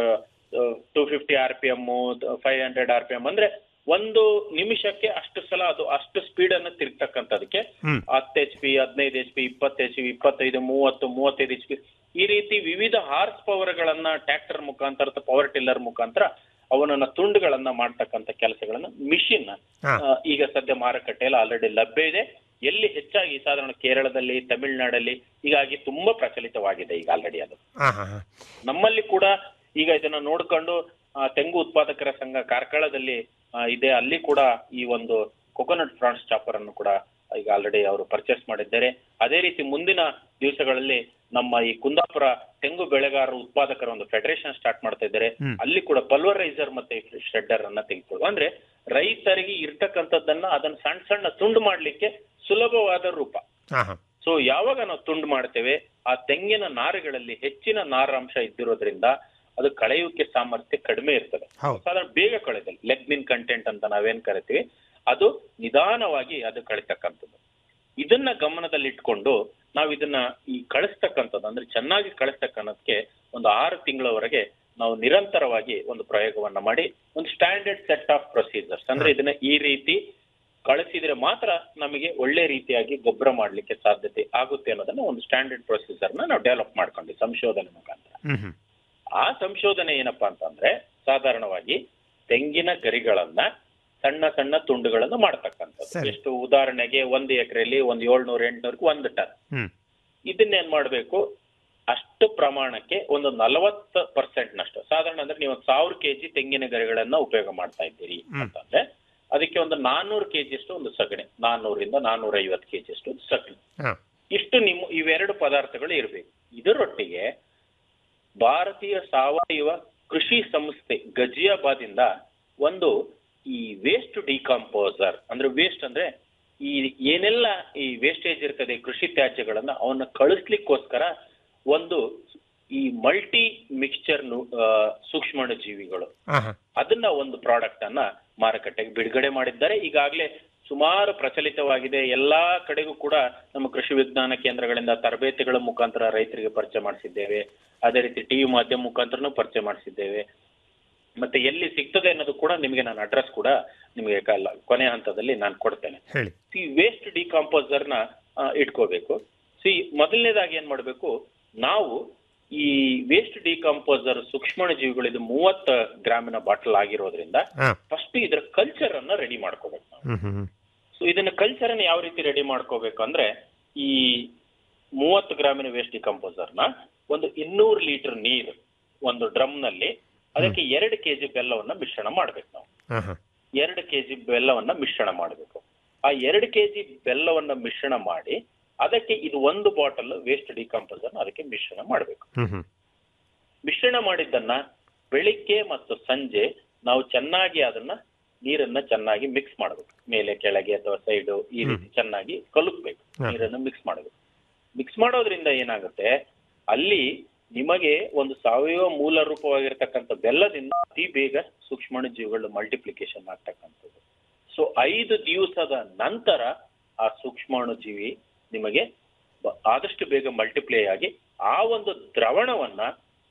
two fifty R P M five hundred R P M ಅಂದ್ರೆ ಒಂದು ನಿಮಿಷಕ್ಕೆ ಅಷ್ಟು ಸಲ ಅದು ಅಷ್ಟು ಸ್ಪೀಡ್ ಅನ್ನು ತಿರುಗ್ತಕ್ಕಂಥದಕ್ಕೆ ಹ್ಮ್ ಹತ್ತು ಎಚ್ ಪಿ ಹದಿನೈದು ಎಚ್ ಪಿ ಇಪ್ಪತ್ತು ಎಚ್ ಪಿ ಇಪ್ಪತ್ತೈದು ಮೂವತ್ತು ಮೂವತ್ತೈದು ಎಚ್ ಪಿ ಈ ರೀತಿ ವಿವಿಧ ಹಾರ್ಸ್ ಪವರ್ ಗಳನ್ನ ಟ್ರ್ಯಾಕ್ಟರ್ ಮುಖಾಂತರ ಅಥವಾ ಪವರ್ ಟಿಲ್ಲರ್ ಮುಖಾಂತರ ಅವನನ್ನ ತುಂಡುಗಳನ್ನ ಮಾಡ್ತಕ್ಕಂಥ ಕೆಲಸಗಳನ್ನ ಮಿಷಿನ್ ಹಾ. ಈಗ ಸದ್ಯ ಮಾರುಕಟ್ಟೆಯಲ್ಲಿ ಆಲ್ರೆಡಿ ಲಭ್ಯ ಇದೆ ಎಲ್ಲಿ ಹೆಚ್ಚಾಗಿ ಸಾಧಾರಣ ಕೇರಳದಲ್ಲಿ ತಮಿಳುನಾಡಲ್ಲಿ ಹೀಗಾಗಿ ತುಂಬಾ ಪ್ರಚಲಿತವಾಗಿದೆ ಈಗ ಆಲ್ರೆಡಿ ಅದು ಹಾ ಹಾ ಹಾ ನಮ್ಮಲ್ಲಿ ಕೂಡ ಈಗ ಇದನ್ನ ನೋಡ್ಕೊಂಡು ಆ, ತೆಂಗು ಉತ್ಪಾದಕರ ಸಂಘ ಕಾರ್ಕಳದಲ್ಲಿ ಆ, ಇದೆ ಅಲ್ಲಿ ಕೂಡ ಈ ಒಂದು ಕೊಕೊನಟ್ ಫ್ರಾನ್ಸ್ ಚಾಪರ್ ಅನ್ನು ಕೂಡ ಈಗ ಆಲ್ರೆಡಿ ಅವರು ಪರ್ಚೇಸ್ ಮಾಡಿದ್ದಾರೆ ಅದೇ ರೀತಿ ಮುಂದಿನ ದಿವಸಗಳಲ್ಲಿ ನಮ್ಮ ಈ ಕುಂದಾಪುರ ತೆಂಗು ಬೆಳೆಗಾರರ ಉತ್ಪಾದಕರ ಒಂದು ಫೆಡರೇಷನ್ ಸ್ಟಾರ್ಟ್ ಮಾಡ್ತಾ ಇದ್ದಾರೆ ಹ್ಮ್. ಅಲ್ಲಿ ಕೂಡ ಪಲ್ವರೈಸರ್ ಮತ್ತೆ ಶ್ರೆಡ್ಡರ್ ಅನ್ನ ತೆಗೆದುಕೊಳ್ಳು ಅಂದ್ರೆ ರೈತರಿಗೆ ಇರ್ತಕ್ಕಂಥದ್ದನ್ನ ಅದನ್ನ ಸಣ್ಣ ಸಣ್ಣ ತುಂಡು ಮಾಡ್ಲಿಕ್ಕೆ ಸುಲಭವಾದ ರೂಪ ಹಾ ಹಾ ಸೊ ಯಾವಾಗ ನಾವು ತುಂಡು ಮಾಡ್ತೇವೆ ಆ ತೆಂಗಿನ ನಾರುಗಳಲ್ಲಿ ಹೆಚ್ಚಿನ ನಾರಾಂಶ ಇದ್ದಿರೋದ್ರಿಂದ ಅದು ಕಳೆಯುವಿಕೆ ಸಾಮರ್ಥ್ಯ ಕಡಿಮೆ ಇರ್ತದೆ ಹೌದು. ಸಾಧಾರಣ ಬೇಗ ಕಳೆದಲ್ಲಿ ಲೆಗ್ಮಿನ್ ಕಂಟೆಂಟ್ ಅಂತ ನಾವೇನ್ ಕರಿತೀವಿ ಅದು ನಿಧಾನವಾಗಿ ಅದು ಕಳಿತಕ್ಕಂಥದ್ದು ಇದನ್ನ ಗಮನದಲ್ಲಿಟ್ಕೊಂಡು ನಾವು ಇದನ್ನ ಈ ಕಳಿಸ್ತಕ್ಕಂಥದ್ದು ಅಂದ್ರೆ ಚೆನ್ನಾಗಿ ಕಳಿಸ್ತಕ್ಕನ್ನೋದಕ್ಕೆ ಒಂದು ಆರು ತಿಂಗಳವರೆಗೆ ನಾವು ನಿರಂತರವಾಗಿ ಒಂದು ಪ್ರಯೋಗವನ್ನ ಮಾಡಿ ಒಂದು ಸ್ಟ್ಯಾಂಡರ್ಡ್ ಸೆಟ್ ಆಫ್ ಪ್ರೊಸೀಜರ್ಸ್ ಅಂದ್ರೆ ಇದನ್ನ ಈ ರೀತಿ ಕಳಿಸಿದ್ರೆ ಮಾತ್ರ ನಮಗೆ ಒಳ್ಳೆ ರೀತಿಯಾಗಿ ಗೊಬ್ಬರ ಮಾಡ್ಲಿಕ್ಕೆ ಸಾಧ್ಯತೆ ಆಗುತ್ತೆ ಅನ್ನೋದನ್ನ ಒಂದು ಸ್ಟ್ಯಾಂಡರ್ಡ್ ಪ್ರೊಸೀಜರ್ ನ ನಾವು ಡೆವಲಪ್ ಮಾಡ್ಕೊಂಡ್ವಿ ಸಂಶೋಧನೆ ಮುಖಾಂತರ ಹ್ಮ್ ಹ್ಮ್ ಆ ಸಂಶೋಧನೆ ಏನಪ್ಪಾ ಅಂತಂದ್ರೆ ಸಾಧಾರಣವಾಗಿ ತೆಂಗಿನ ಗರಿಗಳನ್ನ ಸಣ್ಣ ಸಣ್ಣ ತುಂಡುಗಳನ್ನು ಮಾಡ್ತಕ್ಕಂಥದ್ದು ಸರಿ. ಎಷ್ಟು ಉದಾಹರಣೆಗೆ ಒಂದು ಎಕರೆಯಲ್ಲಿ ಒಂದು ಏಳ್ನೂರ ಎಂಟ್ನೂರಕ್ಕೆ ಒಂದು ಟನ್ ಹ್ಮ್ ಇದನ್ನೇನ್ ಮಾಡ್ಬೇಕು ಅಷ್ಟು ಪ್ರಮಾಣಕ್ಕೆ ಒಂದು ನಲವತ್ತು ಪರ್ಸೆಂಟ್ ನಷ್ಟು ಸಾಧಾರಣ ಅಂದ್ರೆ ನೀವು ಸಾವಿರ ಕೆಜಿ ತೆಂಗಿನ ಗರಿಗಳನ್ನ ಉಪಯೋಗ ಮಾಡ್ತಾ ಇದ್ದೀರಿ ಹ್ಮ್. ಅಂತಂದ್ರೆ ಅದಕ್ಕೆ ಒಂದು ನಾನ್ನೂರು ಕೆಜಿ ಅಷ್ಟು ಒಂದು ಸಗಣಿ ನಾನ್ನೂರಿಂದ ನಾನ್ನೂರ ಐವತ್ತು ಕೆಜಿ ಅಷ್ಟು ಒಂದು ಸಗಣಿ ಹಾ ಇಷ್ಟು ನಿಮ್ಮ ಇವೆರಡು ಪದಾರ್ಥಗಳು ಇರಬೇಕು ಇದರೊಟ್ಟಿಗೆ ಭಾರತೀಯ ಸಾವಯವ ಕೃಷಿ ಸಂಸ್ಥೆ ಗಜಿಯಾಬಾದ್ ಇಂದ ಒಂದು ಈ ವೇಸ್ಟ್ ಡಿಕಾಂಪೋಸರ್ ಅಂದ್ರೆ ವೇಸ್ಟ್ ಅಂದ್ರೆ ಈ ಏನೆಲ್ಲ ಈ ವೇಸ್ಟೇಜ್ ಇರ್ತದೆ ಕೃಷಿ ತ್ಯಾಜ್ಯಗಳನ್ನ ಅವನ್ನ ಕಳಿಸ್ಲಿಕ್ಕೋಸ್ಕರ ಒಂದು ಈ ಮಲ್ಟಿ ಮಿಕ್ಸ್ಚರ್ ಸೂಕ್ಷ್ಮಾಣು ಜೀವಿಗಳು ಹಾ ಹಾ ಅದನ್ನ ಒಂದು ಪ್ರಾಡಕ್ಟ್ ಅನ್ನ ಮಾರುಕಟ್ಟೆಗೆ ಬಿಡುಗಡೆ ಮಾಡಿದ್ದಾರೆ ಈಗಾಗಲೇ ಸುಮಾರು ಪ್ರಚಲಿತವಾಗಿದೆ ಎಲ್ಲಾ ಕಡೆಗೂ ಕೂಡ ನಮ್ಮ ಕೃಷಿ ವಿಜ್ಞಾನ ಕೇಂದ್ರಗಳಿಂದ ತರಬೇತಿಗಳ ಮುಖಾಂತರ ರೈತರಿಗೆ ಪರಿಚಯ ಮಾಡಿಸಿದ್ದೇವೆ ಅದೇ ರೀತಿ ಟಿವಿ ಮಾಧ್ಯಮ ಮುಖಾಂತರನೂ ಪರಿಚಯ ಮಾಡಿಸಿದ್ದೇವೆ ಮತ್ತೆ ಎಲ್ಲಿ ಸಿಗ್ತದೆ ಅನ್ನೋದು ಕೂಡ ನಿಮಗೆ ನಾನು ಅಡ್ರೆಸ್ ಕೂಡ ನಿಮಗೆ ಕಲ್ಲ- ಕೊನೆ ಹಂತದಲ್ಲಿ ನಾನು ಕೊಡ್ತೇನೆ ಹೇಳಿ ಈ ವೇಸ್ಟ್ ಡಿಕಾಂಪೋಸರ್ ನ ಆ, ಇಟ್ಕೋಬೇಕು ಸಿ ಮೊದಲನೇದಾಗಿ ಏನ್ ಮಾಡ್ಬೇಕು ನಾವು ಈ ವೇಸ್ಟ್ ಡಿಕಾಂಪೋಸರ್ ಸೂಕ್ಷ್ಮಾಣು ಜೀವಿಗಳು ಇದು ಮೂವತ್ತ ಗ್ರಾಮಿನ ಬಾಟಲ್ ಆಗಿರೋದ್ರಿಂದ ಹಾ ಫಸ್ಟ್ ಇದರ ಕಲ್ಚರ್ ಅನ್ನ ರೆಡಿ ಮಾಡ್ಕೋಬೇಕು ನಾವು ಹ್ಮ್ ಹ್ಮ್ ಹ್ಮ್ ಸೊ ಇದನ್ನ ಕಲ್ಚರ್ ಅನ್ನ ಯಾವ ರೀತಿ ರೆಡಿ ಮಾಡ್ಕೋಬೇಕು ಅಂದ್ರೆ ಈ ಮೂವತ್ತು ಗ್ರಾಮಿನ ವೇಸ್ಟ್ ಡಿಕಂಪೋಸರ್ ನ ಒಂದು ಇನ್ನೂರು ಲೀಟರ್ ನೀರು ಒಂದು ಡ್ರಮ್ ನಲ್ಲಿ ಅದಕ್ಕೆ ಎರಡು ಕೆಜಿ ಬೆಲ್ಲವನ್ನ ಮಿಶ್ರಣ ಮಾಡ್ಬೇಕು ನಾವು ಹಾ ಹಾ ಎರಡು ಕೆಜಿ ಬೆಲ್ಲವನ್ನ ಮಿಶ್ರಣ ಮಾಡಬೇಕು ಆ ಎರಡು ಕೆಜಿ ಬೆಲ್ಲವನ್ನ ಮಿಶ್ರಣ ಮಾಡಿ ಅದಕ್ಕೆ ಇದು ಒಂದು ಬಾಟಲ್ ವೇಸ್ಟ್ ಡಿಕಂಪೋಸರ್ ಅದಕ್ಕೆ ಮಿಶ್ರಣ ಮಾಡಬೇಕು ಹ್ಮ್ ಹ್ಮ್ ಮಿಶ್ರಣ ಮಾಡಿದ್ದನ್ನ ಬೆಳಿಗ್ಗೆ ಮತ್ತು ಸಂಜೆ ನಾವು ಚೆನ್ನಾಗಿ ಅದನ್ನ ನೀರನ್ನ ಚೆನ್ನಾಗಿ ಮಿಕ್ಸ್ ಮಾಡಬೇಕು ಮೇಲೆ ಕೆಳಗೆ ಅಥವಾ ಸೈಡು ಈ ರೀತಿ ಚೆನ್ನಾಗಿ ಕಲುಕ್ಬೇಕು ಹಾ. ನೀರನ್ನು ಮಿಕ್ಸ್ ಮಾಡಬೇಕು ಮಿಕ್ಸ್ ಮಾಡೋದ್ರಿಂದ ಏನಾಗುತ್ತೆ ಅಲ್ಲಿ ನಿಮಗೆ ಒಂದು ಸಾವಯವ ಮೂಲ ರೂಪವಾಗಿರ್ತಕ್ಕಂಥ ಬೆಲ್ಲದಿಂದ ಅತಿ ಬೇಗ ಸೂಕ್ಷ್ಮಾಣು ಜೀವಿಗಳು ಮಲ್ಟಿಪ್ಲಿಕೇಶನ್ ಆಗ್ತಕ್ಕಂಥದ್ದು ಸೊ ಐದು ದಿವಸದ ನಂತರ ಆ ಸೂಕ್ಷ್ಮಾಣು ಜೀವಿ ನಿಮಗೆ ಬ- ಆದಷ್ಟು ಬೇಗ ಮಲ್ಟಿಪ್ಲೈ ಆಗಿ ಆ ಒಂದು ದ್ರವಣವನ್ನ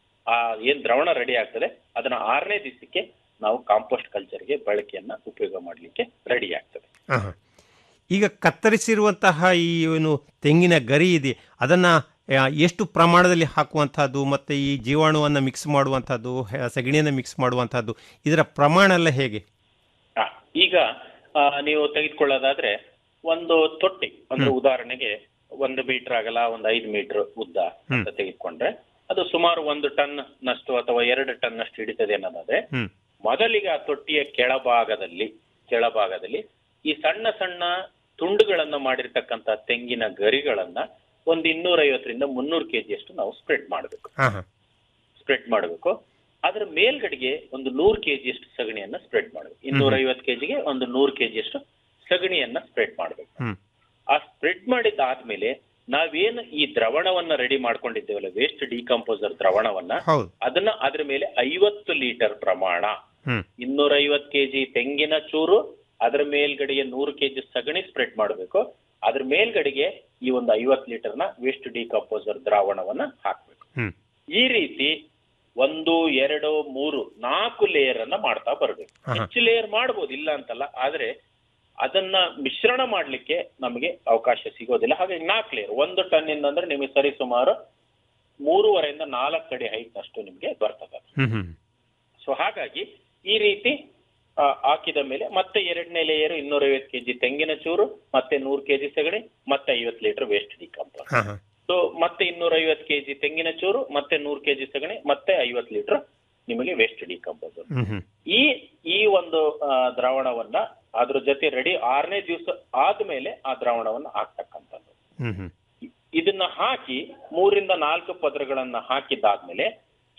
ಆ ಏನ್ ದ್ರವಣ ರೆಡಿ ಆಗ್ತದೆ ಅದನ್ನ ಆರನೇ ದಿವಸಕ್ಕೆ ನಾವು ಕಾಂಪೋಸ್ಟ್ ಕಲ್ಚರ್ಗೆ ಬಳಕೆಯನ್ನ ಉಪಯೋಗ ಮಾಡಲಿಕ್ಕೆ ರೆಡಿ ಆಗ್ತದೆ ಹಾ ಹಾ. ಈಗ ಕತ್ತರಿಸಿರುವಂತಹ ಈ ಏನು ತೆಂಗಿನ ಗರಿ ಇದೆ ಅದನ್ನ ಆ, ಎಷ್ಟು ಪ್ರಮಾಣದಲ್ಲಿ ಹಾಕುವಂತಹದ್ದು ಮತ್ತೆ ಈ ಜೀವಾಣುವನ್ನು ಮಿಕ್ಸ್ ಮಾಡುವಂತಹದ್ದು ಹೆ- ಸಗಣಿಯನ್ನು ಮಿಕ್ಸ್ ಮಾಡುವಂತಹದ್ದು ಇದರ ಪ್ರಮಾಣ ಎಲ್ಲ ಹೇಗೆ ಆ, ಈಗ ಆ, ನೀವು ತೆಗೆದುಕೊಳ್ಳೋದಾದ್ರೆ ಒಂದು ತೊಟ್ಟಿ ಅಂದ್ರೆ ಉದಾಹರಣೆಗೆ ಒಂದು ಮೀಟರ್ ಆಗಲ್ಲ ಒಂದು ಐದು ಮೀಟರ್ ಉದ್ದ ಅಂತ ತೆಗೆದುಕೊಂಡ್ರೆ ಅದು ಸುಮಾರು ಒಂದು ಟನ್ ನಷ್ಟು ಅಥವಾ ಎರಡು ಟನ್ ನಷ್ಟು ಹಿಡಿತದೆ ಅನ್ನೋದಾದ್ರೆ ಹ್ಮ್ ಮೊದಲಿಗೆ ಆ ತೊಟ್ಟಿಯ ಕೆಳಭಾಗದಲ್ಲಿ ಕೆಳಭಾಗದಲ್ಲಿ ಈ ಸಣ್ಣ ಸಣ್ಣ ತುಂಡುಗಳನ್ನ ಮಾಡಿರ್ತಕ್ಕಂಥ ತೆಂಗಿನ ಗರಿಗಳನ್ನ ಒಂದು ಇನ್ನೂರ ಐವತ್ತರಿಂದ ಮುನ್ನೂರು ಕೆಜಿಯಷ್ಟು ನಾವು ಸ್ಪ್ರೆಡ್ ಮಾಡಬೇಕು ಹಾ ಹಾ ಸ್ಪ್ರೆಡ್ ಮಾಡಬೇಕು ಅದರ ಮೇಲ್ಗಡೆಗೆ ಒಂದು ನೂರು ಕೆಜಿಯಷ್ಟು ಸಗಣಿಯನ್ನ ಸ್ಪ್ರೆಡ್ ಮಾಡಬೇಕು ಇನ್ನೂರ ಐವತ್ತು ಕೆಜಿಗೆ ಒಂದು ನೂರು ಕೆಜಿಯಷ್ಟು ಸಗಣಿಯನ್ನ ಸ್ಪ್ರೆಡ್ ಮಾಡಬೇಕು ಹ್ಮ್ ಆ ಸ್ಪ್ರೆಡ್ ಮಾಡಿದ್ದಾದ್ಮೇಲೆ ನಾವೇನು ಈ ದ್ರವಣವನ್ನ ರೆಡಿ ಮಾಡ್ಕೊಂಡಿದ್ದೇವಲ್ಲ ವೇಸ್ಟ್ ಡಿಕಂಪೋಸರ್ ದ್ರವಣವನ್ನ ಹೌದು ಅದನ್ನ ಅದ್ರ ಮೇಲೆ ಐವತ್ತು ಲೀಟರ್ ಪ್ರಮಾಣ ಹ್ಮ್ ಇನ್ನೂರ ಐವತ್ತು ಕೆಜಿ ತೆಂಗಿನ ಚೂರು ಅದರ ಮೇಲ್ಗಡೆಗೆ ನೂರು ಕೆಜಿ ಸಗಣಿ ಸ್ಪ್ರೆಡ್ ಮಾಡಬೇಕು ಅದ್ರ ಮೇಲ್ಗಡೆಗೆ ಈ ಒಂದು ಐವತ್ತು ಲೀಟರ್ನ ವೇಸ್ಟ್ ಡಿಕಂಪೋಸರ್ ದ್ರಾವಣವನ್ನ ಹಾಕ್ಬೇಕು ಹ್ಮ್ ಈ ರೀತಿ ಒಂದು ಎರಡು ಮೂರು ನಾಲ್ಕು ಲೇಯರ್ ಅನ್ನ ಮಾಡ್ತಾ ಬರ್ಬೇಕು ಆಹಾ. ಹೆಚ್ಚು ಲೇಯರ್ ಮಾಡ್ಬೋದು ಇಲ್ಲ ಅಂತಲ್ಲ ಆದ್ರೆ ಅದನ್ನ ಮಿಶ್ರಣ ಮಾಡ್ಲಿಕ್ಕೆ ನಮಗೆ ಅವಕಾಶ ಸಿಗೋದಿಲ್ಲ ಹಾಗಾಗಿ ನಾಲ್ಕು ಲೇಯರ್ ಒಂದು ಟನ್ ಇಂದ ಅಂದ್ರೆ ನಿಮಗೆ ಸರಿ ಸುಮಾರು ಮೂರುವರೆಯಿಂದ ನಾಲ್ಕು ಅಡಿ ಹೈಟ್ ಅಷ್ಟು ನಿಮಗೆ ಬರ್ತದೆ ಹ್ಮ್ ಹ್ಮ್ ಸೊ ಹಾಗಾಗಿ ಈ ರೀತಿ ಆ, ಹಾಕಿದ ಮೇಲೆ ಮತ್ತೆ ಎರಡನೇ ಲೇಯರ್ ಇನ್ನೂರೈವತ್ತು ಕೆಜಿ ತೆಂಗಿನ ಚೂರು ಮತ್ತೆ ನೂರು ಕೆಜಿ ಸಗಣಿ ಮತ್ತೆ ಐವತ್ತು ಲೀಟರ್ ವೇಸ್ಟ್ ಡಿಕಂಪೋಸ್ ಹಾ ಹಾ ಸೊ ಮತ್ತೆ ಇನ್ನೂರೈವತ್ತು ಕೆಜಿ ತೆಂಗಿನ ಚೂರು ಮತ್ತೆ ನೂರು ಕೆಜಿ ಸಗಣಿ ಮತ್ತೆ ಐವತ್ತು ಲೀಟರ್ ನಿಮಗೆ ವೇಸ್ಟ್ ಡಿಕಂಪೋಸ್ ಹ್ಮ್ ಹ್ಮ್ ಈ ಈ ಒಂದು ಆ, ದ್ರಾವಣವನ್ನ ಅದ್ರ ಜೊತೆ ರೆಡಿ ಆರನೇ ದಿವಸ ಆದ್ಮೇಲೆ ಆ ದ್ರಾವಣವನ್ನ ಹಾಕ್ತಕ್ಕಂಥದ್ದು ಹ್ಮ್ ಹ್ಮ್ ಇದನ್ನ ಹಾಕಿ ಮೂರಿಂದ ನಾಲ್ಕು ಪದರಗಳನ್ನ ಹಾಕಿದ್ದಾದ್ಮೇಲೆ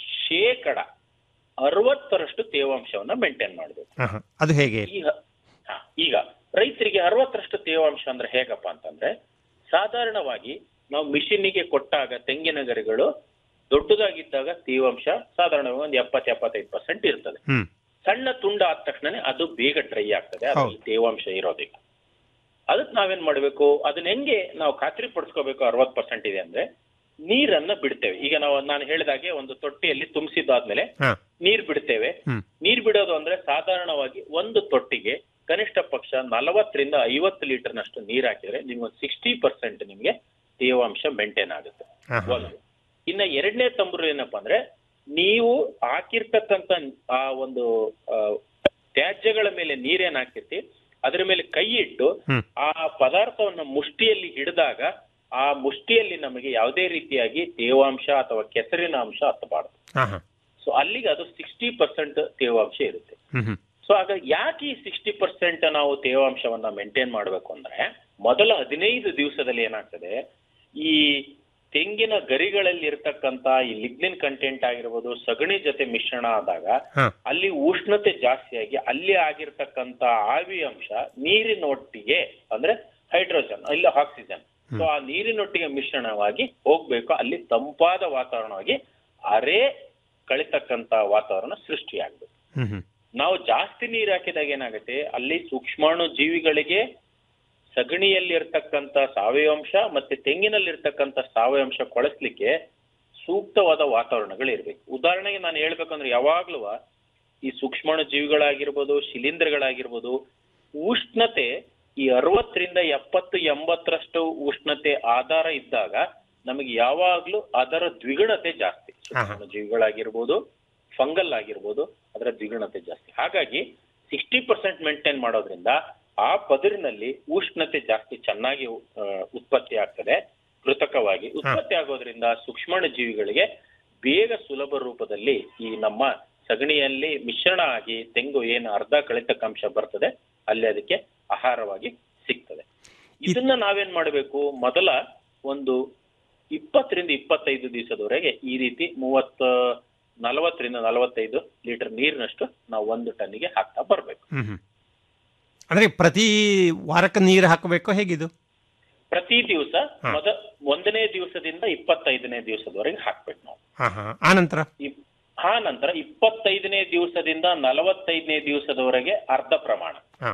ಶೇಕಡ ಅರವತ್ತರಷ್ಟು ತೇವಾಂಶವನ್ನ ಮೇಂಟೈನ್ ಮಾಡಬೇಕು ಹಾ ಹಾ ಅದು ಹೇಗೆ ಈಗ ಹಾ, ಈಗ ರೈತರಿಗೆ ಅರವತ್ತರಷ್ಟು ತೇವಾಂಶ ಅಂದ್ರೆ ಹೇಗಪ್ಪ ಅಂತಂದ್ರೆ ಸಾಧಾರಣವಾಗಿ ನಾವು ಮಿಷಿನ್ನಿಗೆ ಕೊಟ್ಟಾಗ ತೆಂಗಿನ ಗರಿಗಳು ದೊಡ್ಡದಾಗಿದ್ದಾಗ ತೇವಾಂಶ ಸಾಧಾರಣವಾಗಿ ಒಂದು ಎಪ್ಪತ್ತು ಎಪ್ಪತ್ತೈದು ಪರ್ಸೆಂಟ್ ಇರ್ತದೆ ಹ್ಮ್ ಸಣ್ಣ ತುಂಡ ಆದ ತಕ್ಷಣ ಅದು ಬೇಗ ಡ್ರೈ ಆಗ್ತದೆ ಅದ್ರಲ್ಲಿ ತೇವಾಂಶ ಇರೋದಿಲ್ಲ ಅದಕ್ಕೆ ನಾವೇನ್ ಮಾಡ್ಬೇಕು ಅದನ್ನ ಹೆಂಗೆ ನಾವು ಖಾತ್ರಿ ಪಡಿಸ್ಕೋಬೇಕು ಅರವತ್ ಪರ್ಸೆಂಟ್ ಇದೆ ಅಂದ್ರೆ ನೀರನ್ನ ಬಿಡ್ತೇವೆ ಈಗ ನಾವು ನಾನು ಹೇಳಿದಾಗೆ ಒಂದು ತೊಟ್ಟಿಯಲ್ಲಿ ತುಂಬಿಸಿದ್ದಾದ್ಮೇಲೆ ಹಾ ನೀರ್ ಬಿಡ್ತೇವೆ ಹ್ಮ್ ನೀರ್ ಬಿಡೋದು ಅಂದ್ರೆ ಸಾಧಾರಣವಾಗಿ ಒಂದು ತೊಟ್ಟಿಗೆ ಕನಿಷ್ಠ ಪಕ್ಷ ನಲವತ್ತರಿಂದ ಐವತ್ತು ಲೀಟರ್ನಷ್ಟು ನೀರ್ ಹಾಕಿದ್ರೆ ನಿಮ್ಗೆ ಸಿಕ್ಸ್ಟಿ ಪರ್ಸೆಂಟ್ ನಿಮ್ಗೆ ತೇವಾಂಶ ಮೇಂಟೈನ್ ಆಗುತ್ತೆ ಹಾ ಹಾ ಒಂದು ಇನ್ನ ಎರಡನೇ ತಂಬರು ಏನಪ್ಪಾ ಅಂದ್ರೆ ನೀವು ಹಾಕಿರ್ತಕ್ಕಂತ ಆ ಒಂದು ಆ, ತ್ಯಾಜ್ಯಗಳ ಮೇಲೆ ನೀರೇನ್ ಹಾಕಿರ್ತಿ ಅದ್ರ ಮೇಲೆ ಕೈ ಇಟ್ಟು ಹ್ಮ್. ಆ ಪದಾರ್ಥವನ್ನ ಮುಷ್ಟಿಯಲ್ಲಿ ಹಿಡಿದಾಗ ಆ ಮುಷ್ಟಿಯಲ್ಲಿ ನಮಗೆ ಯಾವುದೇ ರೀತಿಯಾಗಿ ತೇವಾಂಶ ಅಥವಾ ಕೆಸರಿನ ಅಂಶ ಹತ್ತಬಾರದು ಹಾ ಹಾ ಸೊ ಅಲ್ಲಿಗೆ ಅದು ಸಿಕ್ಸ್ಟಿ ಪರ್ಸೆಂಟ್ ತೇವಾಂಶ ಇರುತ್ತೆ ಹ್ಮ್ ಹ್ಮ್ ಸೊ ಆಗ ಯಾಕೆ ಈ ಸಿಕ್ಸ್ಟಿ ಪರ್ಸೆಂಟ್ ನಾವು ತೇವಾಂಶವನ್ನ ಮೇಂಟೈನ್ ಮಾಡಬೇಕು ಅಂದ್ರೆ ಮೊದಲ ಹದಿನೈದು ದಿವಸದಲ್ಲಿ ಏನಾಗ್ತದೆ ಈ ತೆಂಗಿನ ಗರಿಗಳಲ್ಲಿ ಇರ್ತಕ್ಕಂತ ಈ ಲಿಗ್ನಿನ್ ಕಂಟೆಂಟ್ ಆಗಿರ್ಬೋದು ಸಗಣಿ ಜೊತೆ ಮಿಶ್ರಣ ಆದಾಗ ಹಾ ಅಲ್ಲಿ ಉಷ್ಣತೆ ಜಾಸ್ತಿಯಾಗಿ ಅಲ್ಲಿ ಆಗಿರ್ತಕ್ಕಂತ ಆವಿ ಅಂಶ ನೀರಿನೊಟ್ಟಿಗೆ ಅಂದ್ರೆ ಹೈಡ್ರೋಜನ್ ಇಲ್ಲ ಆಕ್ಸಿಜನ್ ಸೊ ಆ ನೀರಿನೊಟ್ಟಿಗೆ ಮಿಶ್ರಣವಾಗಿ ಹೋಗ್ಬೇಕು ಅಲ್ಲಿ ತಂಪಾದ ವಾತಾವರಣವಾಗಿ ಅರೆ ಕಳಿತಕ್ಕಂತ ವಾತಾವರಣ ಸೃಷ್ಟಿಯಾಗಬೇಕು ಹ್ಮ್ ಹ್ಮ್ ನಾವು ಜಾಸ್ತಿ ನೀರು ಹಾಕಿದಾಗ ಏನಾಗುತ್ತೆ ಅಲ್ಲಿ ಸೂಕ್ಷ್ಮಾಣು ಜೀವಿಗಳಿಗೆ ಸಗಣಿಯಲ್ಲಿ ಇರ್ತಕ್ಕಂತ ಸಾವಯವಾಂಶ ಮತ್ತೆ ತೆಂಗಿನಲ್ಲಿ ಇರ್ತಕ್ಕಂತ ಸಾವಯವಾಂಶ ಕೊಳಸ್ಲಿಕ್ಕೆ ಸೂಕ್ತವಾದ ವಾತಾವರಣಗಳು ಇರ್ಬೇಕು ಉದಾಹರಣೆಗೆ ನಾನು ಹೇಳ್ಬೇಕಂದ್ರೆ ಯಾವಾಗ್ಲೂ ಈ ಸೂಕ್ಷ್ಮಾಣು ಜೀವಿಗಳಾಗಿರ್ಬೋದು ಶಿಲೀಂಧ್ರಗಳಾಗಿರ್ಬೋದು ಉಷ್ಣತೆ ಈ ಅರವತ್ತರಿಂದ ಎಪ್ಪತ್ತು ಎಂಬತ್ತರಷ್ಟು ಉಷ್ಣತೆ ಆಧಾರ ಇದ್ದಾಗ ನಮಗೆ ಯಾವಾಗ್ಲೂ ಅದರ ದ್ವಿಗುಣತೆ ಜಾಸ್ತಿ ಸೂಕ್ಷ್ಮಾಣು ಜೀವಿಗಳಾಗಿರ್ಬೋದು ಫಂಗಲ್ ಆಗಿರ್ಬೋದು ಅದರ ದ್ವಿಗುಣತೆ ಜಾಸ್ತಿ ಹಾಗಾಗಿ ಸಿಕ್ಸ್ಟಿ ಪರ್ಸೆಂಟ್ ಮೇಂಟೈನ್ ಮಾಡೋದ್ರಿಂದ ಆ ಪದರಿನಲ್ಲಿ ಉಷ್ಣತೆ ಜಾಸ್ತಿ ಚೆನ್ನಾಗಿ ಆ, ಉತ್ಪತ್ತಿ ಆಗ್ತದೆ ಕೃತಕವಾಗಿ ಉತ್ಪತ್ತಿ ಆಗೋದ್ರಿಂದ ಸೂಕ್ಷ್ಮಾಣು ಜೀವಿಗಳಿಗೆ ಬೇಗ ಸುಲಭ ರೂಪದಲ್ಲಿ ಈ ನಮ್ಮ ಸಗಣಿಯಲ್ಲಿ ಮಿಶ್ರಣ ಆಗಿ ತೆಂಗು ಏನು ಅರ್ಧ ಕಳಿತಕ್ಕಂಶ ಬರ್ತದೆ ಅಲ್ಲಿ ಅದಕ್ಕೆ ಆಹಾರವಾಗಿ ಸಿಗ್ತದೆ ಇದನ್ನ ನಾವೇನ್ ಮಾಡಬೇಕು ಮೊದಲ ಒಂದು ಇಪ್ಪತ್ತರಿಂದ ಇಪ್ಪತ್ತೈದು ದಿವಸದವರೆಗೆ ಈ ರೀತಿ ಮೂವತ್ತ ನಲವತ್ತರಿಂದ ನಲವತ್ತೈದು ಲೀಟರ್ ನೀರಿನಷ್ಟು ನಾವು ಒಂದು ಟನ್ನಿಗೆ ಹಾಕ್ತಾ ಬರ್ಬೇಕು ಹ್ಮ್ ಹ್ಮ್ ಅಂದ್ರೆ ಪ್ರತಿ ವಾರಕ್ಕೆ ನೀರು ಹಾಕಬೇಕು ಹೇಗಿದು ಪ್ರತಿ ದಿವಸ ಮೊದ ಒಂದನೇ ದಿವಸದಿಂದ ಇಪ್ಪತ್ತೈದನೇ ದಿವಸದವರೆಗೆ ಹಾಕ್ಬೇಕು ನಾವು ಹಾ ಹಾ ಆ ನಂತರ ಇಪ್- ಆ ನಂತರ ಇಪ್ಪತ್ತೈದನೇ ದಿವಸದಿಂದ ನಲವತ್ತೈದನೇ ದಿವಸದವರೆಗೆ ಅರ್ಧ ಪ್ರಮಾಣ ಹಾ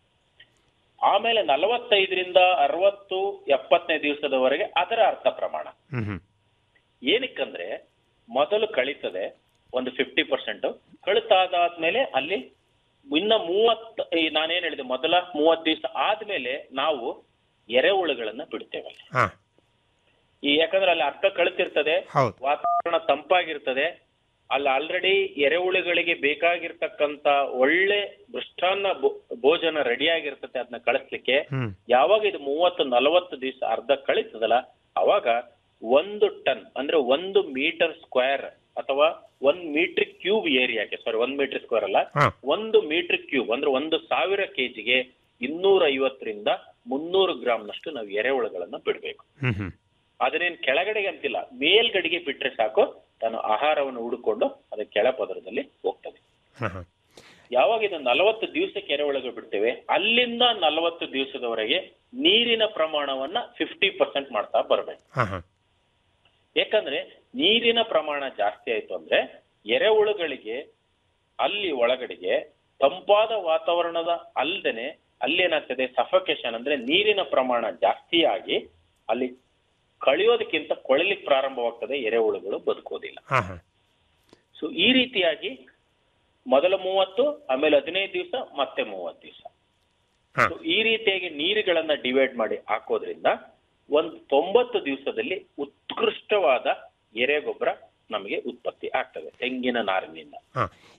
ಆಮೇಲೆ ನಲವತ್ತೈದರಿಂದ ಅರವತ್ತು ಎಪ್ಪತ್ತನೇ ದಿವಸದವರೆಗೆ ಅದರ ಅರ್ಧ ಪ್ರಮಾಣ ಹ್ಮ್ ಹ್ಮ್ ಏನಕ್ಕಂದ್ರೆ ಮೊದಲು ಕಳೀತದೆ ಒಂದು ಫಿಫ್ಟಿ ಪರ್ಸೆಂಟ್ ಕಳಿತಾದಾದ್ಮೇಲೆ ಅಲ್ಲಿ ಇನ್ನ ಮೂವತ್ ಈ ನಾನೇನ್ ಹೇಳಿದೆ ಮೊದಲ ಮೂವತ್ ದಿವಸ ಆದ್ಮೇಲೆ ನಾವು ಎರೆಹುಳುಗಳನ್ನ ಬಿಡ್ತೇವೆ ಅಲ್ಲಿ. ಹಾ ಈ ಯಾಕಂದ್ರೆ ಅಲ್ಲಿ ಅರ್ಧ ಕಳಿತಿರ್ತದೆ ಹೌದು ವಾತಾವರಣ ತಂಪಾಗಿರ್ತದೆ ಅಲ್ಲಿ ಆಲ್ರೆಡಿ ಎರೆಹುಳುಗಳಿಗೆ ಬೇಕಾಗಿರ್ತಕ್ಕಂತ ಒಳ್ಳೆ ಮೃಷ್ಟಾನ್ನ ಭೋ- ಭೋಜನ ರೆಡಿ ಆಗಿರ್ತದೆ ಅದನ್ನ ಕಳಿಸ್ಲಿಕ್ಕೆ ಹ್ಮ್ ಯಾವಾಗ ಇದು ಮೂವತ್ತು ನಲವತ್ತು ದಿವಸ ಅರ್ಧ ಕಳೀತದಲ್ಲ ಅವಾಗ ಒಂದು ಟನ್ ಅಂದ್ರೆ ಒಂದು ಮೀಟರ್ ಸ್ಕ್ವೇರ್ ಅಥವಾ ಒಂದ್ ಮೀಟರ್ ಕ್ಯೂಬ್ ಏರಿಯಾಕ್ಕೆ ಸಾರಿ ಒಂದ್ ಮೀಟರ್ ಸ್ಕ್ವೇರ್ ಅಲ್ಲ ಹಾ. ಒಂದು ಮೀಟರ್ ಕ್ಯೂಬ್ ಅಂದ್ರೆ ಒಂದು ಸಾವಿರ ಕೆಜಿಗೆ ಇನ್ನೂರ ಐವತ್ತರಿಂದ ಮುನ್ನೂರು ಗ್ರಾಮ್ನಷ್ಟು ನಾವು ಎರೆಹುಳುಗಳನ್ನ ಬಿಡ್ಬೇಕು ಹ್ಮ್ ಹ್ಮ್ ಅದನ್ನೇನ್ ಕೆಳಗಡೆಗೆ ಅಂತಿಲ್ಲ ಮೇಲ್ಗಡೆಗೆ ಬಿಟ್ರೆ ಸಾಕು ತಾನು ಆಹಾರವನ್ನು ಹುಡುಕೊಂಡು ಅದು ಕೆಳ ಪದರದಲ್ಲಿ ಹೋಗ್ತದೆ ಹಾ ಹಾ ಯಾವಾಗ ಇದು ನಲವತ್ತು ದಿವಸಕ್ಕೆ ಎರೆಹುಳುಗಳು ಬಿಡ್ತೇವೆ ಅಲ್ಲಿಂದ ನಲವತ್ತು ದಿವಸದವರೆಗೆ ನೀರಿನ ಪ್ರಮಾಣವನ್ನ ಫಿಫ್ಟಿ ಪರ್ಸೆಂಟ್ ಮಾಡ್ತಾ ಬರ್ಬೇಕು ಹಾ ಹಾ ಯಾಕಂದ್ರೆ ನೀರಿನ ಪ್ರಮಾಣ ಜಾಸ್ತಿ ಆಯ್ತು ಅಂದ್ರೆ ಎರೆಹುಳುಗಳಿಗೆ ಅಲ್ಲಿ ಒಳಗಡೆಗೆ ತಂಪಾದ ವಾತಾವರಣದ ಅಲ್ದೇನೆ ಅಲ್ಲೇನಾಗ್ತದೆ ಸಫಕೇಶನ್ ಅಂದ್ರೆ ನೀರಿನ ಪ್ರಮಾಣ ಜಾಸ್ತಿ ಆಗಿ ಅಲ್ಲಿ ಕಳಿಯೋದಕ್ಕಿಂತ ಕೊಳಲಿಕ್ಕೆ ಪ್ರಾರಂಭವಾಗ್ತದೆ ಎರೆಹುಳುಗಳು ಬದುಕೋದಿಲ್ಲ ಹಾ ಹಾ ಸೊ ಈ ರೀತಿಯಾಗಿ ಮೊದಲ ಮೂವತ್ತು ಆಮೇಲೆ ಹದಿನೈದು ದಿವಸ ಮತ್ತೆ ಮೂವತ್ತು ದಿವಸ ಹಾ. ಈ ರೀತಿಯಾಗಿ ನೀರುಗಳನ್ನ ಡಿವೈಡ್ ಮಾಡಿ ಹಾಕೋದ್ರಿಂದ ಒಂದು ತೊಂಬತ್ತು ದಿವಸದಲ್ಲಿ ಉತ್ಕೃಷ್ಟವಾದ ಎರೆಗೊಬ್ಬರ ನಮಗೆ ಉತ್ಪತ್ತಿ ಆಗ್ತದೆ ತೆಂಗಿನ ನಾರಿನಿಂದ ಹಾ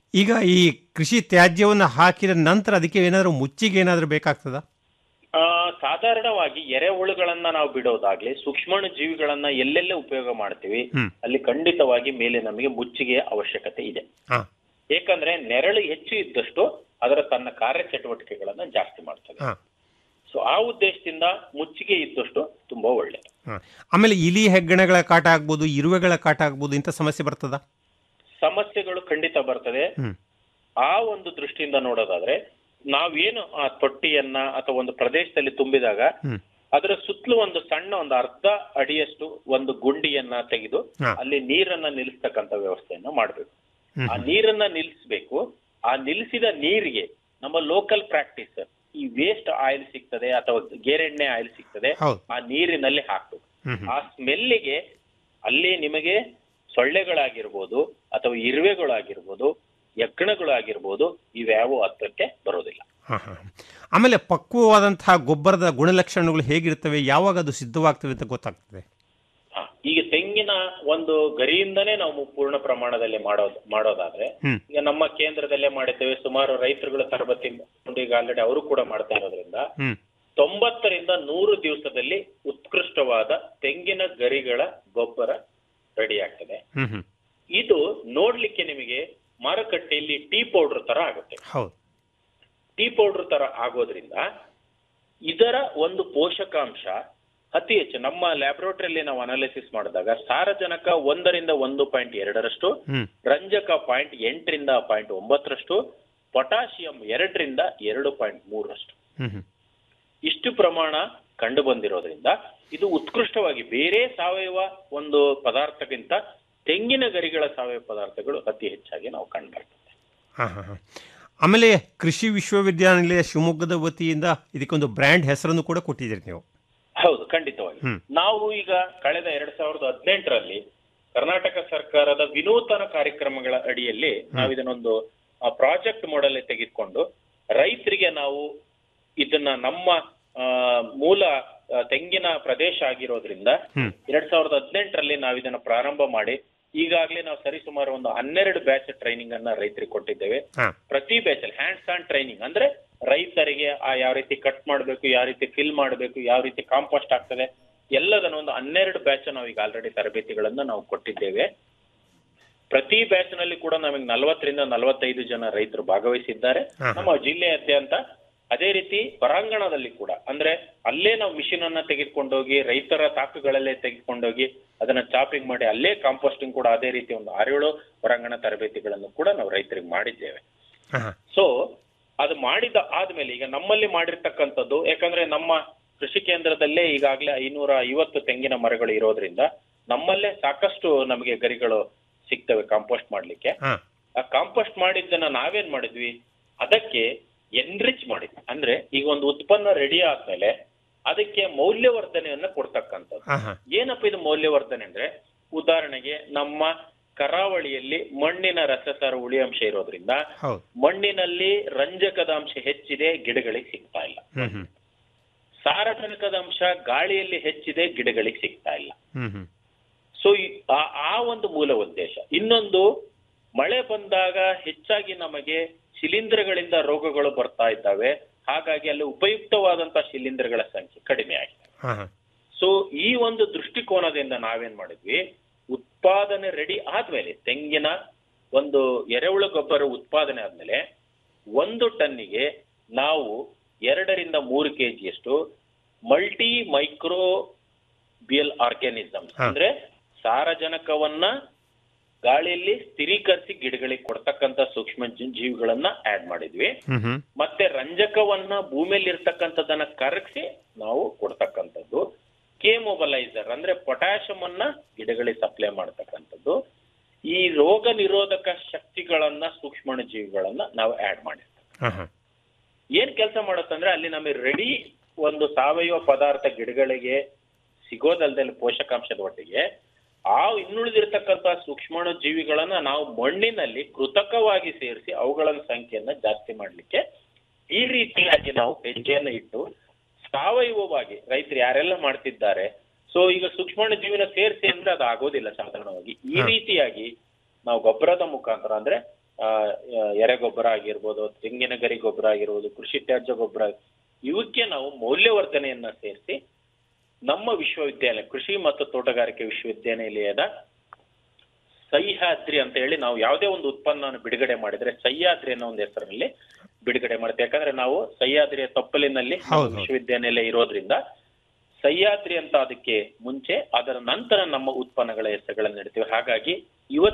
ಈಗ ಈ ಕೃಷಿ ತ್ಯಾಜ್ಯವನ್ನು ಹಾಕಿದ ನಂತರ ಅದಕ್ಕೆ ಏನಾದರೂ ಮುಚ್ಚಿಗೆ ಏನಾದರೂ ಬೇಕಾಗ್ತದಾ ಆ, ಸಾಧಾರಣವಾಗಿ ಎರೆಹುಳುಗಳನ್ನ ನಾವು ಬಿಡೋದಾಗ್ಲಿ ಸೂಕ್ಷ್ಮಾಣು ಜೀವಿಗಳನ್ನ ಎಲ್ಲೆಲ್ಲ ಉಪಯೋಗ ಮಾಡ್ತೀವಿ ಹ್ಮ್. ಅಲ್ಲಿ ಖಂಡಿತವಾಗಿ ಮೇಲೆ ನಮಗೆ ಮುಚ್ಚಿಗೆಯ ಅವಶ್ಯಕತೆ ಇದೆ ಹಾ. ಏಕೆಂದ್ರೆ ನೆರಳು ಹೆಚ್ಚು ಇದ್ದಷ್ಟು ಅದರ ತನ್ನ ಕಾರ್ಯಚಟುವಟಿಕೆಗಳನ್ನ ಜಾಸ್ತಿ ಮಾಡ್ತದೆ ಹಾ. ಸೊ ಆ ಉದ್ದೇಶದಿಂದ ಮುಚ್ಚಿಗೆ ಇದ್ದಷ್ಟು ತುಂಬಾ ಒಳ್ಳೆಯದು ಹ. ಆಮೇಲೆ ಇಲಿ ಹೆಗ್ಗಣಗಳ ಕಾಟ ಆಗ್ಬೋದು ಇರುವೆಗಳ ಕಾಟ ಆಗ್ಬೋದು ಇಂಥ ಸಮಸ್ಯೆ ಬರ್ತದಾ ಸಮಸ್ಯೆಗಳು ಖಂಡಿತ ಬರ್ತದೆ ಹ್ಮ್. ಆ ಒಂದು ದೃಷ್ಟಿಯಿಂದ ನೋಡೋದಾದ್ರೆ ನಾವೇನು ಆ ತೊಟ್ಟಿಯನ್ನ ಅಥವಾ ಒಂದು ಪ್ರದೇಶದಲ್ಲಿ ತುಂಬಿದಾಗ ಹ್ಮ್. ಅದರ ಸುತ್ತಲೂ ಒಂದು ಸಣ್ಣ ಒಂದು ಅರ್ಧ ಅಡಿಯಷ್ಟು ಒಂದು ಗುಂಡಿಯನ್ನ ತೆಗೆದು ಹಾ. ಅಲ್ಲಿ ನೀರನ್ನ ನಿಲ್ಲಿಸ್ತಕ್ಕಂತ ವ್ಯವಸ್ಥೆಯನ್ನ ಮಾಡಬೇಕು ಹ್ಮ್. ಆ ನೀರನ್ನ ನಿಲ್ಲಿಸ್ಬೇಕು ಆ ನಿಲ್ಲಿಸಿದ ನೀರಿಗೆ ನಮ್ಮ ಲೋಕಲ್ ಪ್ರಾಕ್ಟೀಸ್ ಈ ವೇಸ್ಟ್ ಆಯಿಲ್ ಸಿಗ್ತದೆ ಅಥವಾ ಗೇರೆಣ್ಣೆ ಆಯಿಲ್ ಸಿಗ್ತದೆ ಹೌದು. ಆ ನೀರಿನಲ್ಲಿ ಹಾಕ್ಬೇಕು ಹ್ಮ್ ಹ್ಮ್. ಆ ಸ್ಮೆಲ್ಲಿಗೆ ಅಲ್ಲಿ ನಿಮಗೆ ಸೊಳ್ಳೆಗಳಾಗಿರ್ಬೋದು ಅಥವಾ ಇರುವೆಗಳಾಗಿರ್ಬೋದು ಯಕ್ಕಣಗಳಾಗಿರ್ಬೋದು ಇವ್ಯಾವು ಹತ್ತಕ್ಕೆ ಬರೋದಿಲ್ಲ ಹ, ಹ. ಆಮೇಲೆ ಪಕ್ವವಾದಂತಹ ಗೊಬ್ಬರದ ಗುಣಲಕ್ಷಣಗಳು ಹೇಗಿರ್ತವೆ ಯಾವಾಗ ಅದು ಸಿದ್ಧವಾಗ್ತವೆ ಅಂತ ಗೊತ್ತಾಗ್ತದೆ ಹ, ಈಗ ತೆಂಗಿನ ಒಂದು ಗರಿಯಿಂದನೇ ನಾವು ಪೂರ್ಣ ಪ್ರಮಾಣದಲ್ಲಿ ಮಾಡೋದು ಮಾಡೋದಾದ್ರೆ ಹ್ಮ್. ಈಗ ನಮ್ಮ ಕೇಂದ್ರದಲ್ಲೇ ಮಾಡಿದ್ದೇವೆ ಸುಮಾರು ರೈತರುಗಳ ತರಬೇತಿ ಮಾಡ್ಕೊಂಡು ಈಗ ಆಲ್ರೆಡಿ ಅವರು ಕೂಡ ಮಾಡ್ತಾ ಇರೋದ್ರಿಂದ ಹ್ಮ್ ತೊಂಬತ್ತರಿಂದ ನೂರು ದಿವಸದಲ್ಲಿ ಉತ್ಕೃಷ್ಟವಾದ ತೆಂಗಿನ ಗರಿಗಳ ಗೊಬ್ಬರ ರೆಡಿ ಆಗ್ತದೆ ಹ್ಮ್ ಹ್ಮ್ ಇದು ನೋಡ್ಲಿಕ್ಕೆ ನಿಮಗೆ ಮಾರುಕಟ್ಟೆಯಲ್ಲಿ ಟೀ ಪೌಡರ್ ತರ ಆಗುತ್ತೆ ಹೌದು ಟೀ ಪೌಡರ್ ತರ ಆಗೋದ್ರಿಂದ ಇದರ ಒಂದು ಪೋಷಕಾಂಶ ಅತಿ ಹೆಚ್ಚು ನಮ್ಮ ಲ್ಯಾಬ್ರೋಟರಿಯಲ್ಲಿ ನಾವು ಅನಾಲಿಸಿಸ್ ಮಾಡಿದಾಗ ಸಾರಜನಕ ಒಂದರಿಂದ ಒಂದು ಪಾಯಿಂಟ್ ಎರಡರಷ್ಟು ಹ್ಮ್ ರಂಜಕ ಪಾಯಿಂಟ್ ಎಂಟರಿಂದ ಪಾಯಿಂಟ್ ಒಂಬತ್ತರಷ್ಟು ಪೊಟಾಷಿಯಂ ಎರಡರಿಂದ ಎರಡು ಪಾಯಿಂಟ್ ಮೂರರಷ್ಟು ಹ್ಮ್ ಹ್ಮ್ ಇಷ್ಟು ಪ್ರಮಾಣ ಕಂಡು ಬಂದಿರೋದ್ರಿಂದ ಇದು ಉತ್ಕೃಷ್ಟವಾಗಿ ಬೇರೆ ಸಾವಯವ ಒಂದು ಪದಾರ್ಥಕ್ಕಿಂತ ತೆಂಗಿನ ಗರಿಗಳ ಸಾವಯವ ಪದಾರ್ಥಗಳು ಅತಿ ಹೆಚ್ಚಾಗಿ ನಾವು ಕಂಡು ಬರ್ತದೆ ಹಾ ಹಾ ಹಾ ಆಮೇಲೆ ಕೃಷಿ ವಿಶ್ವವಿದ್ಯಾನಿಲಯ ಶಿವಮೊಗ್ಗದ ವತಿಯಿಂದ ಇದಕ್ಕೊಂದು ಬ್ರ್ಯಾಂಡ್ ಹೆಸರನ್ನು ಕೂಡ ಕೊಟ್ಟಿದ್ದೀರಿ ನೀವು ಹೌದು ಖಂಡಿತವಾಗಿ ಹ್ಮ್. ನಾವು ಈಗ ಕಳೆದ ಎರಡ್ ಸಾವಿರದ ಹದಿನೆಂಟರಲ್ಲಿ ಕರ್ನಾಟಕ ಸರ್ಕಾರದ ವಿನೂತನ ಕಾರ್ಯಕ್ರಮಗಳ ಅಡಿಯಲ್ಲಿ ನಾವು ಇದನ್ನೊಂದು ಪ್ರಾಜೆಕ್ಟ್ ಮಾಡೆಲ್ ತೆಗೆದುಕೊಂಡು ರೈತರಿಗೆ ನಾವು ಇದನ್ನ ನಮ್ಮ ಆ, ಮೂಲ ಆ, ತೆಂಗಿನ ಪ್ರದೇಶ ಆಗಿರೋದ್ರಿಂದ ಹ್ಮ್. ಎರಡ್ ಸಾವಿರದ ಹದಿನೆಂಟರಲ್ಲಿ ನಾವು ಇದನ್ನ ಪ್ರಾರಂಭ ಮಾಡಿ ಈಗಾಗಲೇ ನಾವು ಸರಿಸುಮಾರು ಒಂದು ಹನ್ನೆರಡು ಬ್ಯಾಚ್ ಟ್ರೈನಿಂಗ್ ಅನ್ನ ರೈತರಿಗೆ ಕೊಟ್ಟಿದ್ದೇವೆ ಹಾ. ಪ್ರತಿ ಬ್ಯಾಚ್ ಅಲ್ಲಿ ಹ್ಯಾಂಡ್ಸ್ ಆನ್ ಟ್ರೈನಿಂಗ್ ಅಂದ್ರೆ ರೈತರಿಗೆ ಆ ಯಾವ ರೀತಿ ಕಟ್ ಮಾಡಬೇಕು ಯಾವ ರೀತಿ ಫಿಲ್ ಮಾಡಬೇಕು ಯಾವ ರೀತಿ ಕಾಂಪೋಸ್ಟ್ ಆಗ್ತದೆ ಎಲ್ಲದನ್ನ ಒಂದು ಹನ್ನೆರಡು ಬ್ಯಾಚ್ ನಾವು ಈಗ ಆಲ್ರೆಡಿ ತರಬೇತಿಗಳನ್ನ ನಾವು ಕೊಟ್ಟಿದ್ದೇವೆ ಪ್ರತಿ ಬ್ಯಾಚ್ ನಲ್ಲಿ ಕೂಡ ನಮಗೆ ನಲವತ್ತರಿಂದ ನಲವತ್ತೈದು ಜನ ರೈತರು ಭಾಗವಹಿಸಿದ್ದಾರೆ ಹಾ. ನಮ್ಮ ಜಿಲ್ಲೆಯಾದ್ಯಂತ ಅದೇ ರೀತಿ ಹೊರಾಂಗಣದಲ್ಲಿ ಕೂಡ ಅಂದ್ರೆ ಅಲ್ಲೇ ನಾವು ಮಿಷಿನ್ ಅನ್ನ ತೆಗೆದುಕೊಂಡೋಗಿ ರೈತರ ತಾಕುಗಳಲ್ಲೇ ತೆಗೆದುಕೊಂಡೋಗಿ ಅದನ್ನ ಚಾಪಿಂಗ್ ಮಾಡಿ ಅಲ್ಲೇ ಕಾಂಪೋಸ್ಟಿಂಗ್ ಕೂಡ ಅದೇ ರೀತಿ ಒಂದು ಆರೇಳು ಹೊರಾಂಗಣ ತರಬೇತಿಗಳನ್ನು ಕೂಡ ನಾವು ರೈತರಿಗೆ ಮಾಡಿದ್ದೇವೆ ಹಾ ಹಾ ಸೊ ಅದು ಮಾಡಿದ ಆದ್ಮೇಲೆ ಈಗ ನಮ್ಮಲ್ಲಿ ಮಾಡಿರ್ತಕ್ಕಂಥದ್ದು ಯಾಕಂದ್ರೆ ನಮ್ಮ ಕೃಷಿ ಕೇಂದ್ರದಲ್ಲೇ ಈಗಾಗಲೇ ಐನೂರ ಐವತ್ತು ತೆಂಗಿನ ಮರಗಳು ಇರೋದ್ರಿಂದ ನಮ್ಮಲ್ಲೇ ಸಾಕಷ್ಟು ನಮಗೆ ಗರಿಗಳು ಸಿಗ್ತವೆ ಕಾಂಪೋಸ್ಟ್ ಮಾಡ್ಲಿಕ್ಕೆ ಹಾ ಆ ಕಾಂಪೋಸ್ಟ್ ಮಾಡಿದ್ದನ್ನ ನಾವೇನ್ ಮಾಡಿದ್ವಿ ಅದಕ್ಕೆ ಎನ್ರಿಚ್ ಮಾಡಿದ್ವಿ ಅಂದ್ರೆ ಈಗ ಒಂದು ಉತ್ಪನ್ನ ರೆಡಿ ಆದ್ಮೇಲೆ ಅದಕ್ಕೆ ಮೌಲ್ಯವರ್ಧನೆಯನ್ನ ಕೊಡ್ತಕ್ಕಂಥದ್ದು ಹಾ ಹಾ ಏನಪ್ಪ ಇದು ಮೌಲ್ಯವರ್ಧನೆ ಅಂದ್ರೆ ಉದಾಹರಣೆಗೆ ನಮ್ಮ ಕರಾವಳಿಯಲ್ಲಿ ಮಣ್ಣಿನ ರಸಸಾರ ಉಳಿಯಂಶ ಇರೋದ್ರಿಂದ ಹೌದು ಮಣ್ಣಿನಲ್ಲಿ ರಂಜಕದ ಅಂಶ ಹೆಚ್ಚಿದೆ ಗಿಡಗಳಿಗೆ ಸಿಗ್ತಾ ಇಲ್ಲ ಹ್ಮ್ ಹ್ಮ್ ಸಾರಜನಕದ ಅಂಶ ಗಾಳಿಯಲ್ಲಿ ಹೆಚ್ಚಿದೆ ಗಿಡಗಳಿಗೆ ಸಿಗ್ತಾ ಇಲ್ಲ ಹ್ಮ್ ಹ್ಮ್ ಸೊ ಆ ಒಂದು ಮೂಲ ಉದ್ದೇಶ ಇನ್ನೊಂದು ಮಳೆ ಬಂದಾಗ ಹೆಚ್ಚಾಗಿ ನಮಗೆ ಶಿಲೀಂಧ್ರಗಳಿಂದ ರೋಗಗಳು ಬರ್ತಾ ಇದ್ದಾವೆ ಹಾಗಾಗಿ ಅಲ್ಲಿ ಉಪಯುಕ್ತವಾದಂತಹ ಶಿಲೀಂಧ್ರಗಳ ಸಂಖ್ಯೆ ಕಡಿಮೆ ಆಗಿದೆ ಹಾ ಹಾ ಸೊ ಈ ಒಂದು ದೃಷ್ಟಿಕೋನದಿಂದ ನಾವೇನ್ ಮಾಡಿದ್ವಿ ಉತ್ಪಾದನೆ ರೆಡಿ ಆದ್ಮೇಲೆ ತೆಂಗಿನ ಒಂದು ಎರೆಹುಳು ಗೊಬ್ಬರ ಉತ್ಪಾದನೆ ಆದ್ಮೇಲೆ ಒಂದು ಟನ್ನಿಗೆ ನಾವು ಎರಡರಿಂದ ಮೂರು ಕೆಜಿಯಷ್ಟು ಮಲ್ಟಿ ಮೈಕ್ರೋ ಬಿಯಲ್ ಆರ್ಗ್ಯಾನಿಸಮ್ ಹಾ. ಅಂದ್ರೆ ಸಾರಜನಕವನ್ನ ಗಾಳಿಯಲ್ಲಿ ಸ್ಥಿರೀಕರಿಸಿ ಗಿಡಗಳಿಗೆ ಕೊಡ್ತಕ್ಕಂತ ಸೂಕ್ಷ್ಮ ಜೀ- ಜೀವಿಗಳನ್ನ ಆಡ್ ಮಾಡಿದ್ವಿ ಹ್ಮ್ ಹ್ಮ್ ಮತ್ತೆ ರಂಜಕವನ್ನ ಭೂಮಿಯಲ್ಲಿ ಇರ್ತಕ್ಕಂಥದ್ದನ್ನ ಕರಗಿಸಿ ನಾವು ಕೊಡ್ತಕ್ಕಂಥದ್ದು ಕೇಮೊಬಲೈಸರ್ ಅಂದ್ರೆ ಪೊಟ್ಯಾಷಿಯಂ ಅನ್ನ ಗಿಡಗಳಿಗೆ ಸಪ್ಲೈ ಮಾಡ್ತಕ್ಕಂಥದ್ದು ಈ ರೋಗ ನಿರೋಧಕ ಶಕ್ತಿಗಳನ್ನ ಸೂಕ್ಷ್ಮ ಜೀವಿಗಳನ್ನ ನಾವು ಆಡ್ ಮಾಡಿರ್ತೀವಿ ಹಾ ಹಾ ಏನ್ ಕೆಲಸ ಮಾಡುತ್ತಂದ್ರೆ ಅಲ್ಲಿ ನಮಗೆ ರೆಡಿ ಒಂದು ಸಾವಯವ ಪದಾರ್ಥ ಗಿಡಗಳಿಗೆ ಸಿಗೋದಲ್ದಲ್ಲಿ ಪೋಷಕಾಂಶದ ಒಟ್ಟಿಗೆ ಆ ಇನ್ನುಳಿದಿರ್ತಕ್ಕಂಥ ಸೂಕ್ಷ್ಮಾಣು ಜೀವಿಗಳನ್ನ ನಾವು ಮಣ್ಣಿನಲ್ಲಿ ಕೃತಕವಾಗಿ ಸೇರಿಸಿ ಅವುಗಳ ಸಂಖ್ಯೆಯನ್ನ ಜಾಸ್ತಿ ಮಾಡ್ಲಿಕ್ಕೆ ಈ ರೀತಿಯಾಗಿ ನಾವು ಹೆಜ್ಜೆಯನ್ನು ಇಟ್ಟು ಸಾವಯವವಾಗಿ ರೈತರು ಯಾರೆಲ್ಲ ಮಾಡ್ತಿದ್ದಾರೆ ಸೊ ಈಗ ಸೂಕ್ಷ್ಮಾಣು ಜೀವಿನ ಸೇರಿಸಿ ಅಂದ್ರೆ ಅದು ಆಗೋದಿಲ್ಲ ಸಾಧಾರಣವಾಗಿ ಈ ಹಾ. ರೀತಿಯಾಗಿ ನಾವು ಗೊಬ್ಬರದ ಮುಖಾಂತರ ಅಂದ್ರೆ ಆ, ಎರೆಗೊಬ್ಬರ ಆಗಿರ್ಬೋದು ತೆಂಗಿನ ಗರಿ ಗೊಬ್ಬರ ಆಗಿರ್ಬೋದು ಕೃಷಿ ತ್ಯಾಜ್ಯ ಗೊಬ್ಬರ ಇವಕ್ಕೆ ನಾವು ಮೌಲ್ಯವರ್ಧನೆಯನ್ನ ಸೇರಿಸಿ ನಮ್ಮ ವಿಶ್ವವಿದ್ಯಾಲಯ ಕೃಷಿ ಮತ್ತು ತೋಟಗಾರಿಕೆ ವಿಶ್ವವಿದ್ಯಾನಿಲಯದ ಸಹ್ಯಾದ್ರಿ ಅಂತ ಹೇಳಿ ನಾವು ಯಾವುದೇ ಒಂದು ಉತ್ಪನ್ನವನ್ನು ಬಿಡುಗಡೆ ಮಾಡಿದ್ರೆ ಸಹ್ಯಾದ್ರಿ ಅನ್ನೋ ಒಂದು ಹೆಸರಿನಲ್ಲಿ ಬಿಡುಗಡೆ ಮಾಡುತ್ತೆ ಯಾಕಂದ್ರೆ ನಾವು ಸಹ್ಯಾದ್ರಿಯ ತಪ್ಪಲಿನಲ್ಲಿ ನಮ್ಮ ಹೌದು, ಹೌದು. ವಿಶ್ವವಿದ್ಯಾನಿಲಯ ಇರೋದ್ರಿಂದ ಸಹ್ಯಾದ್ರಿ ಅಂತ ಅದಕ್ಕೆ ಮುಂಚೆ ಅದರ ನಂತರ ನಮ್ಮ ಉತ್ಪನ್ನಗಳ ಹೆಸರುಗಳನ್ನು ಇಡ್ತೀವಿ ಹಾಗಾಗಿ ಇವತ್ತು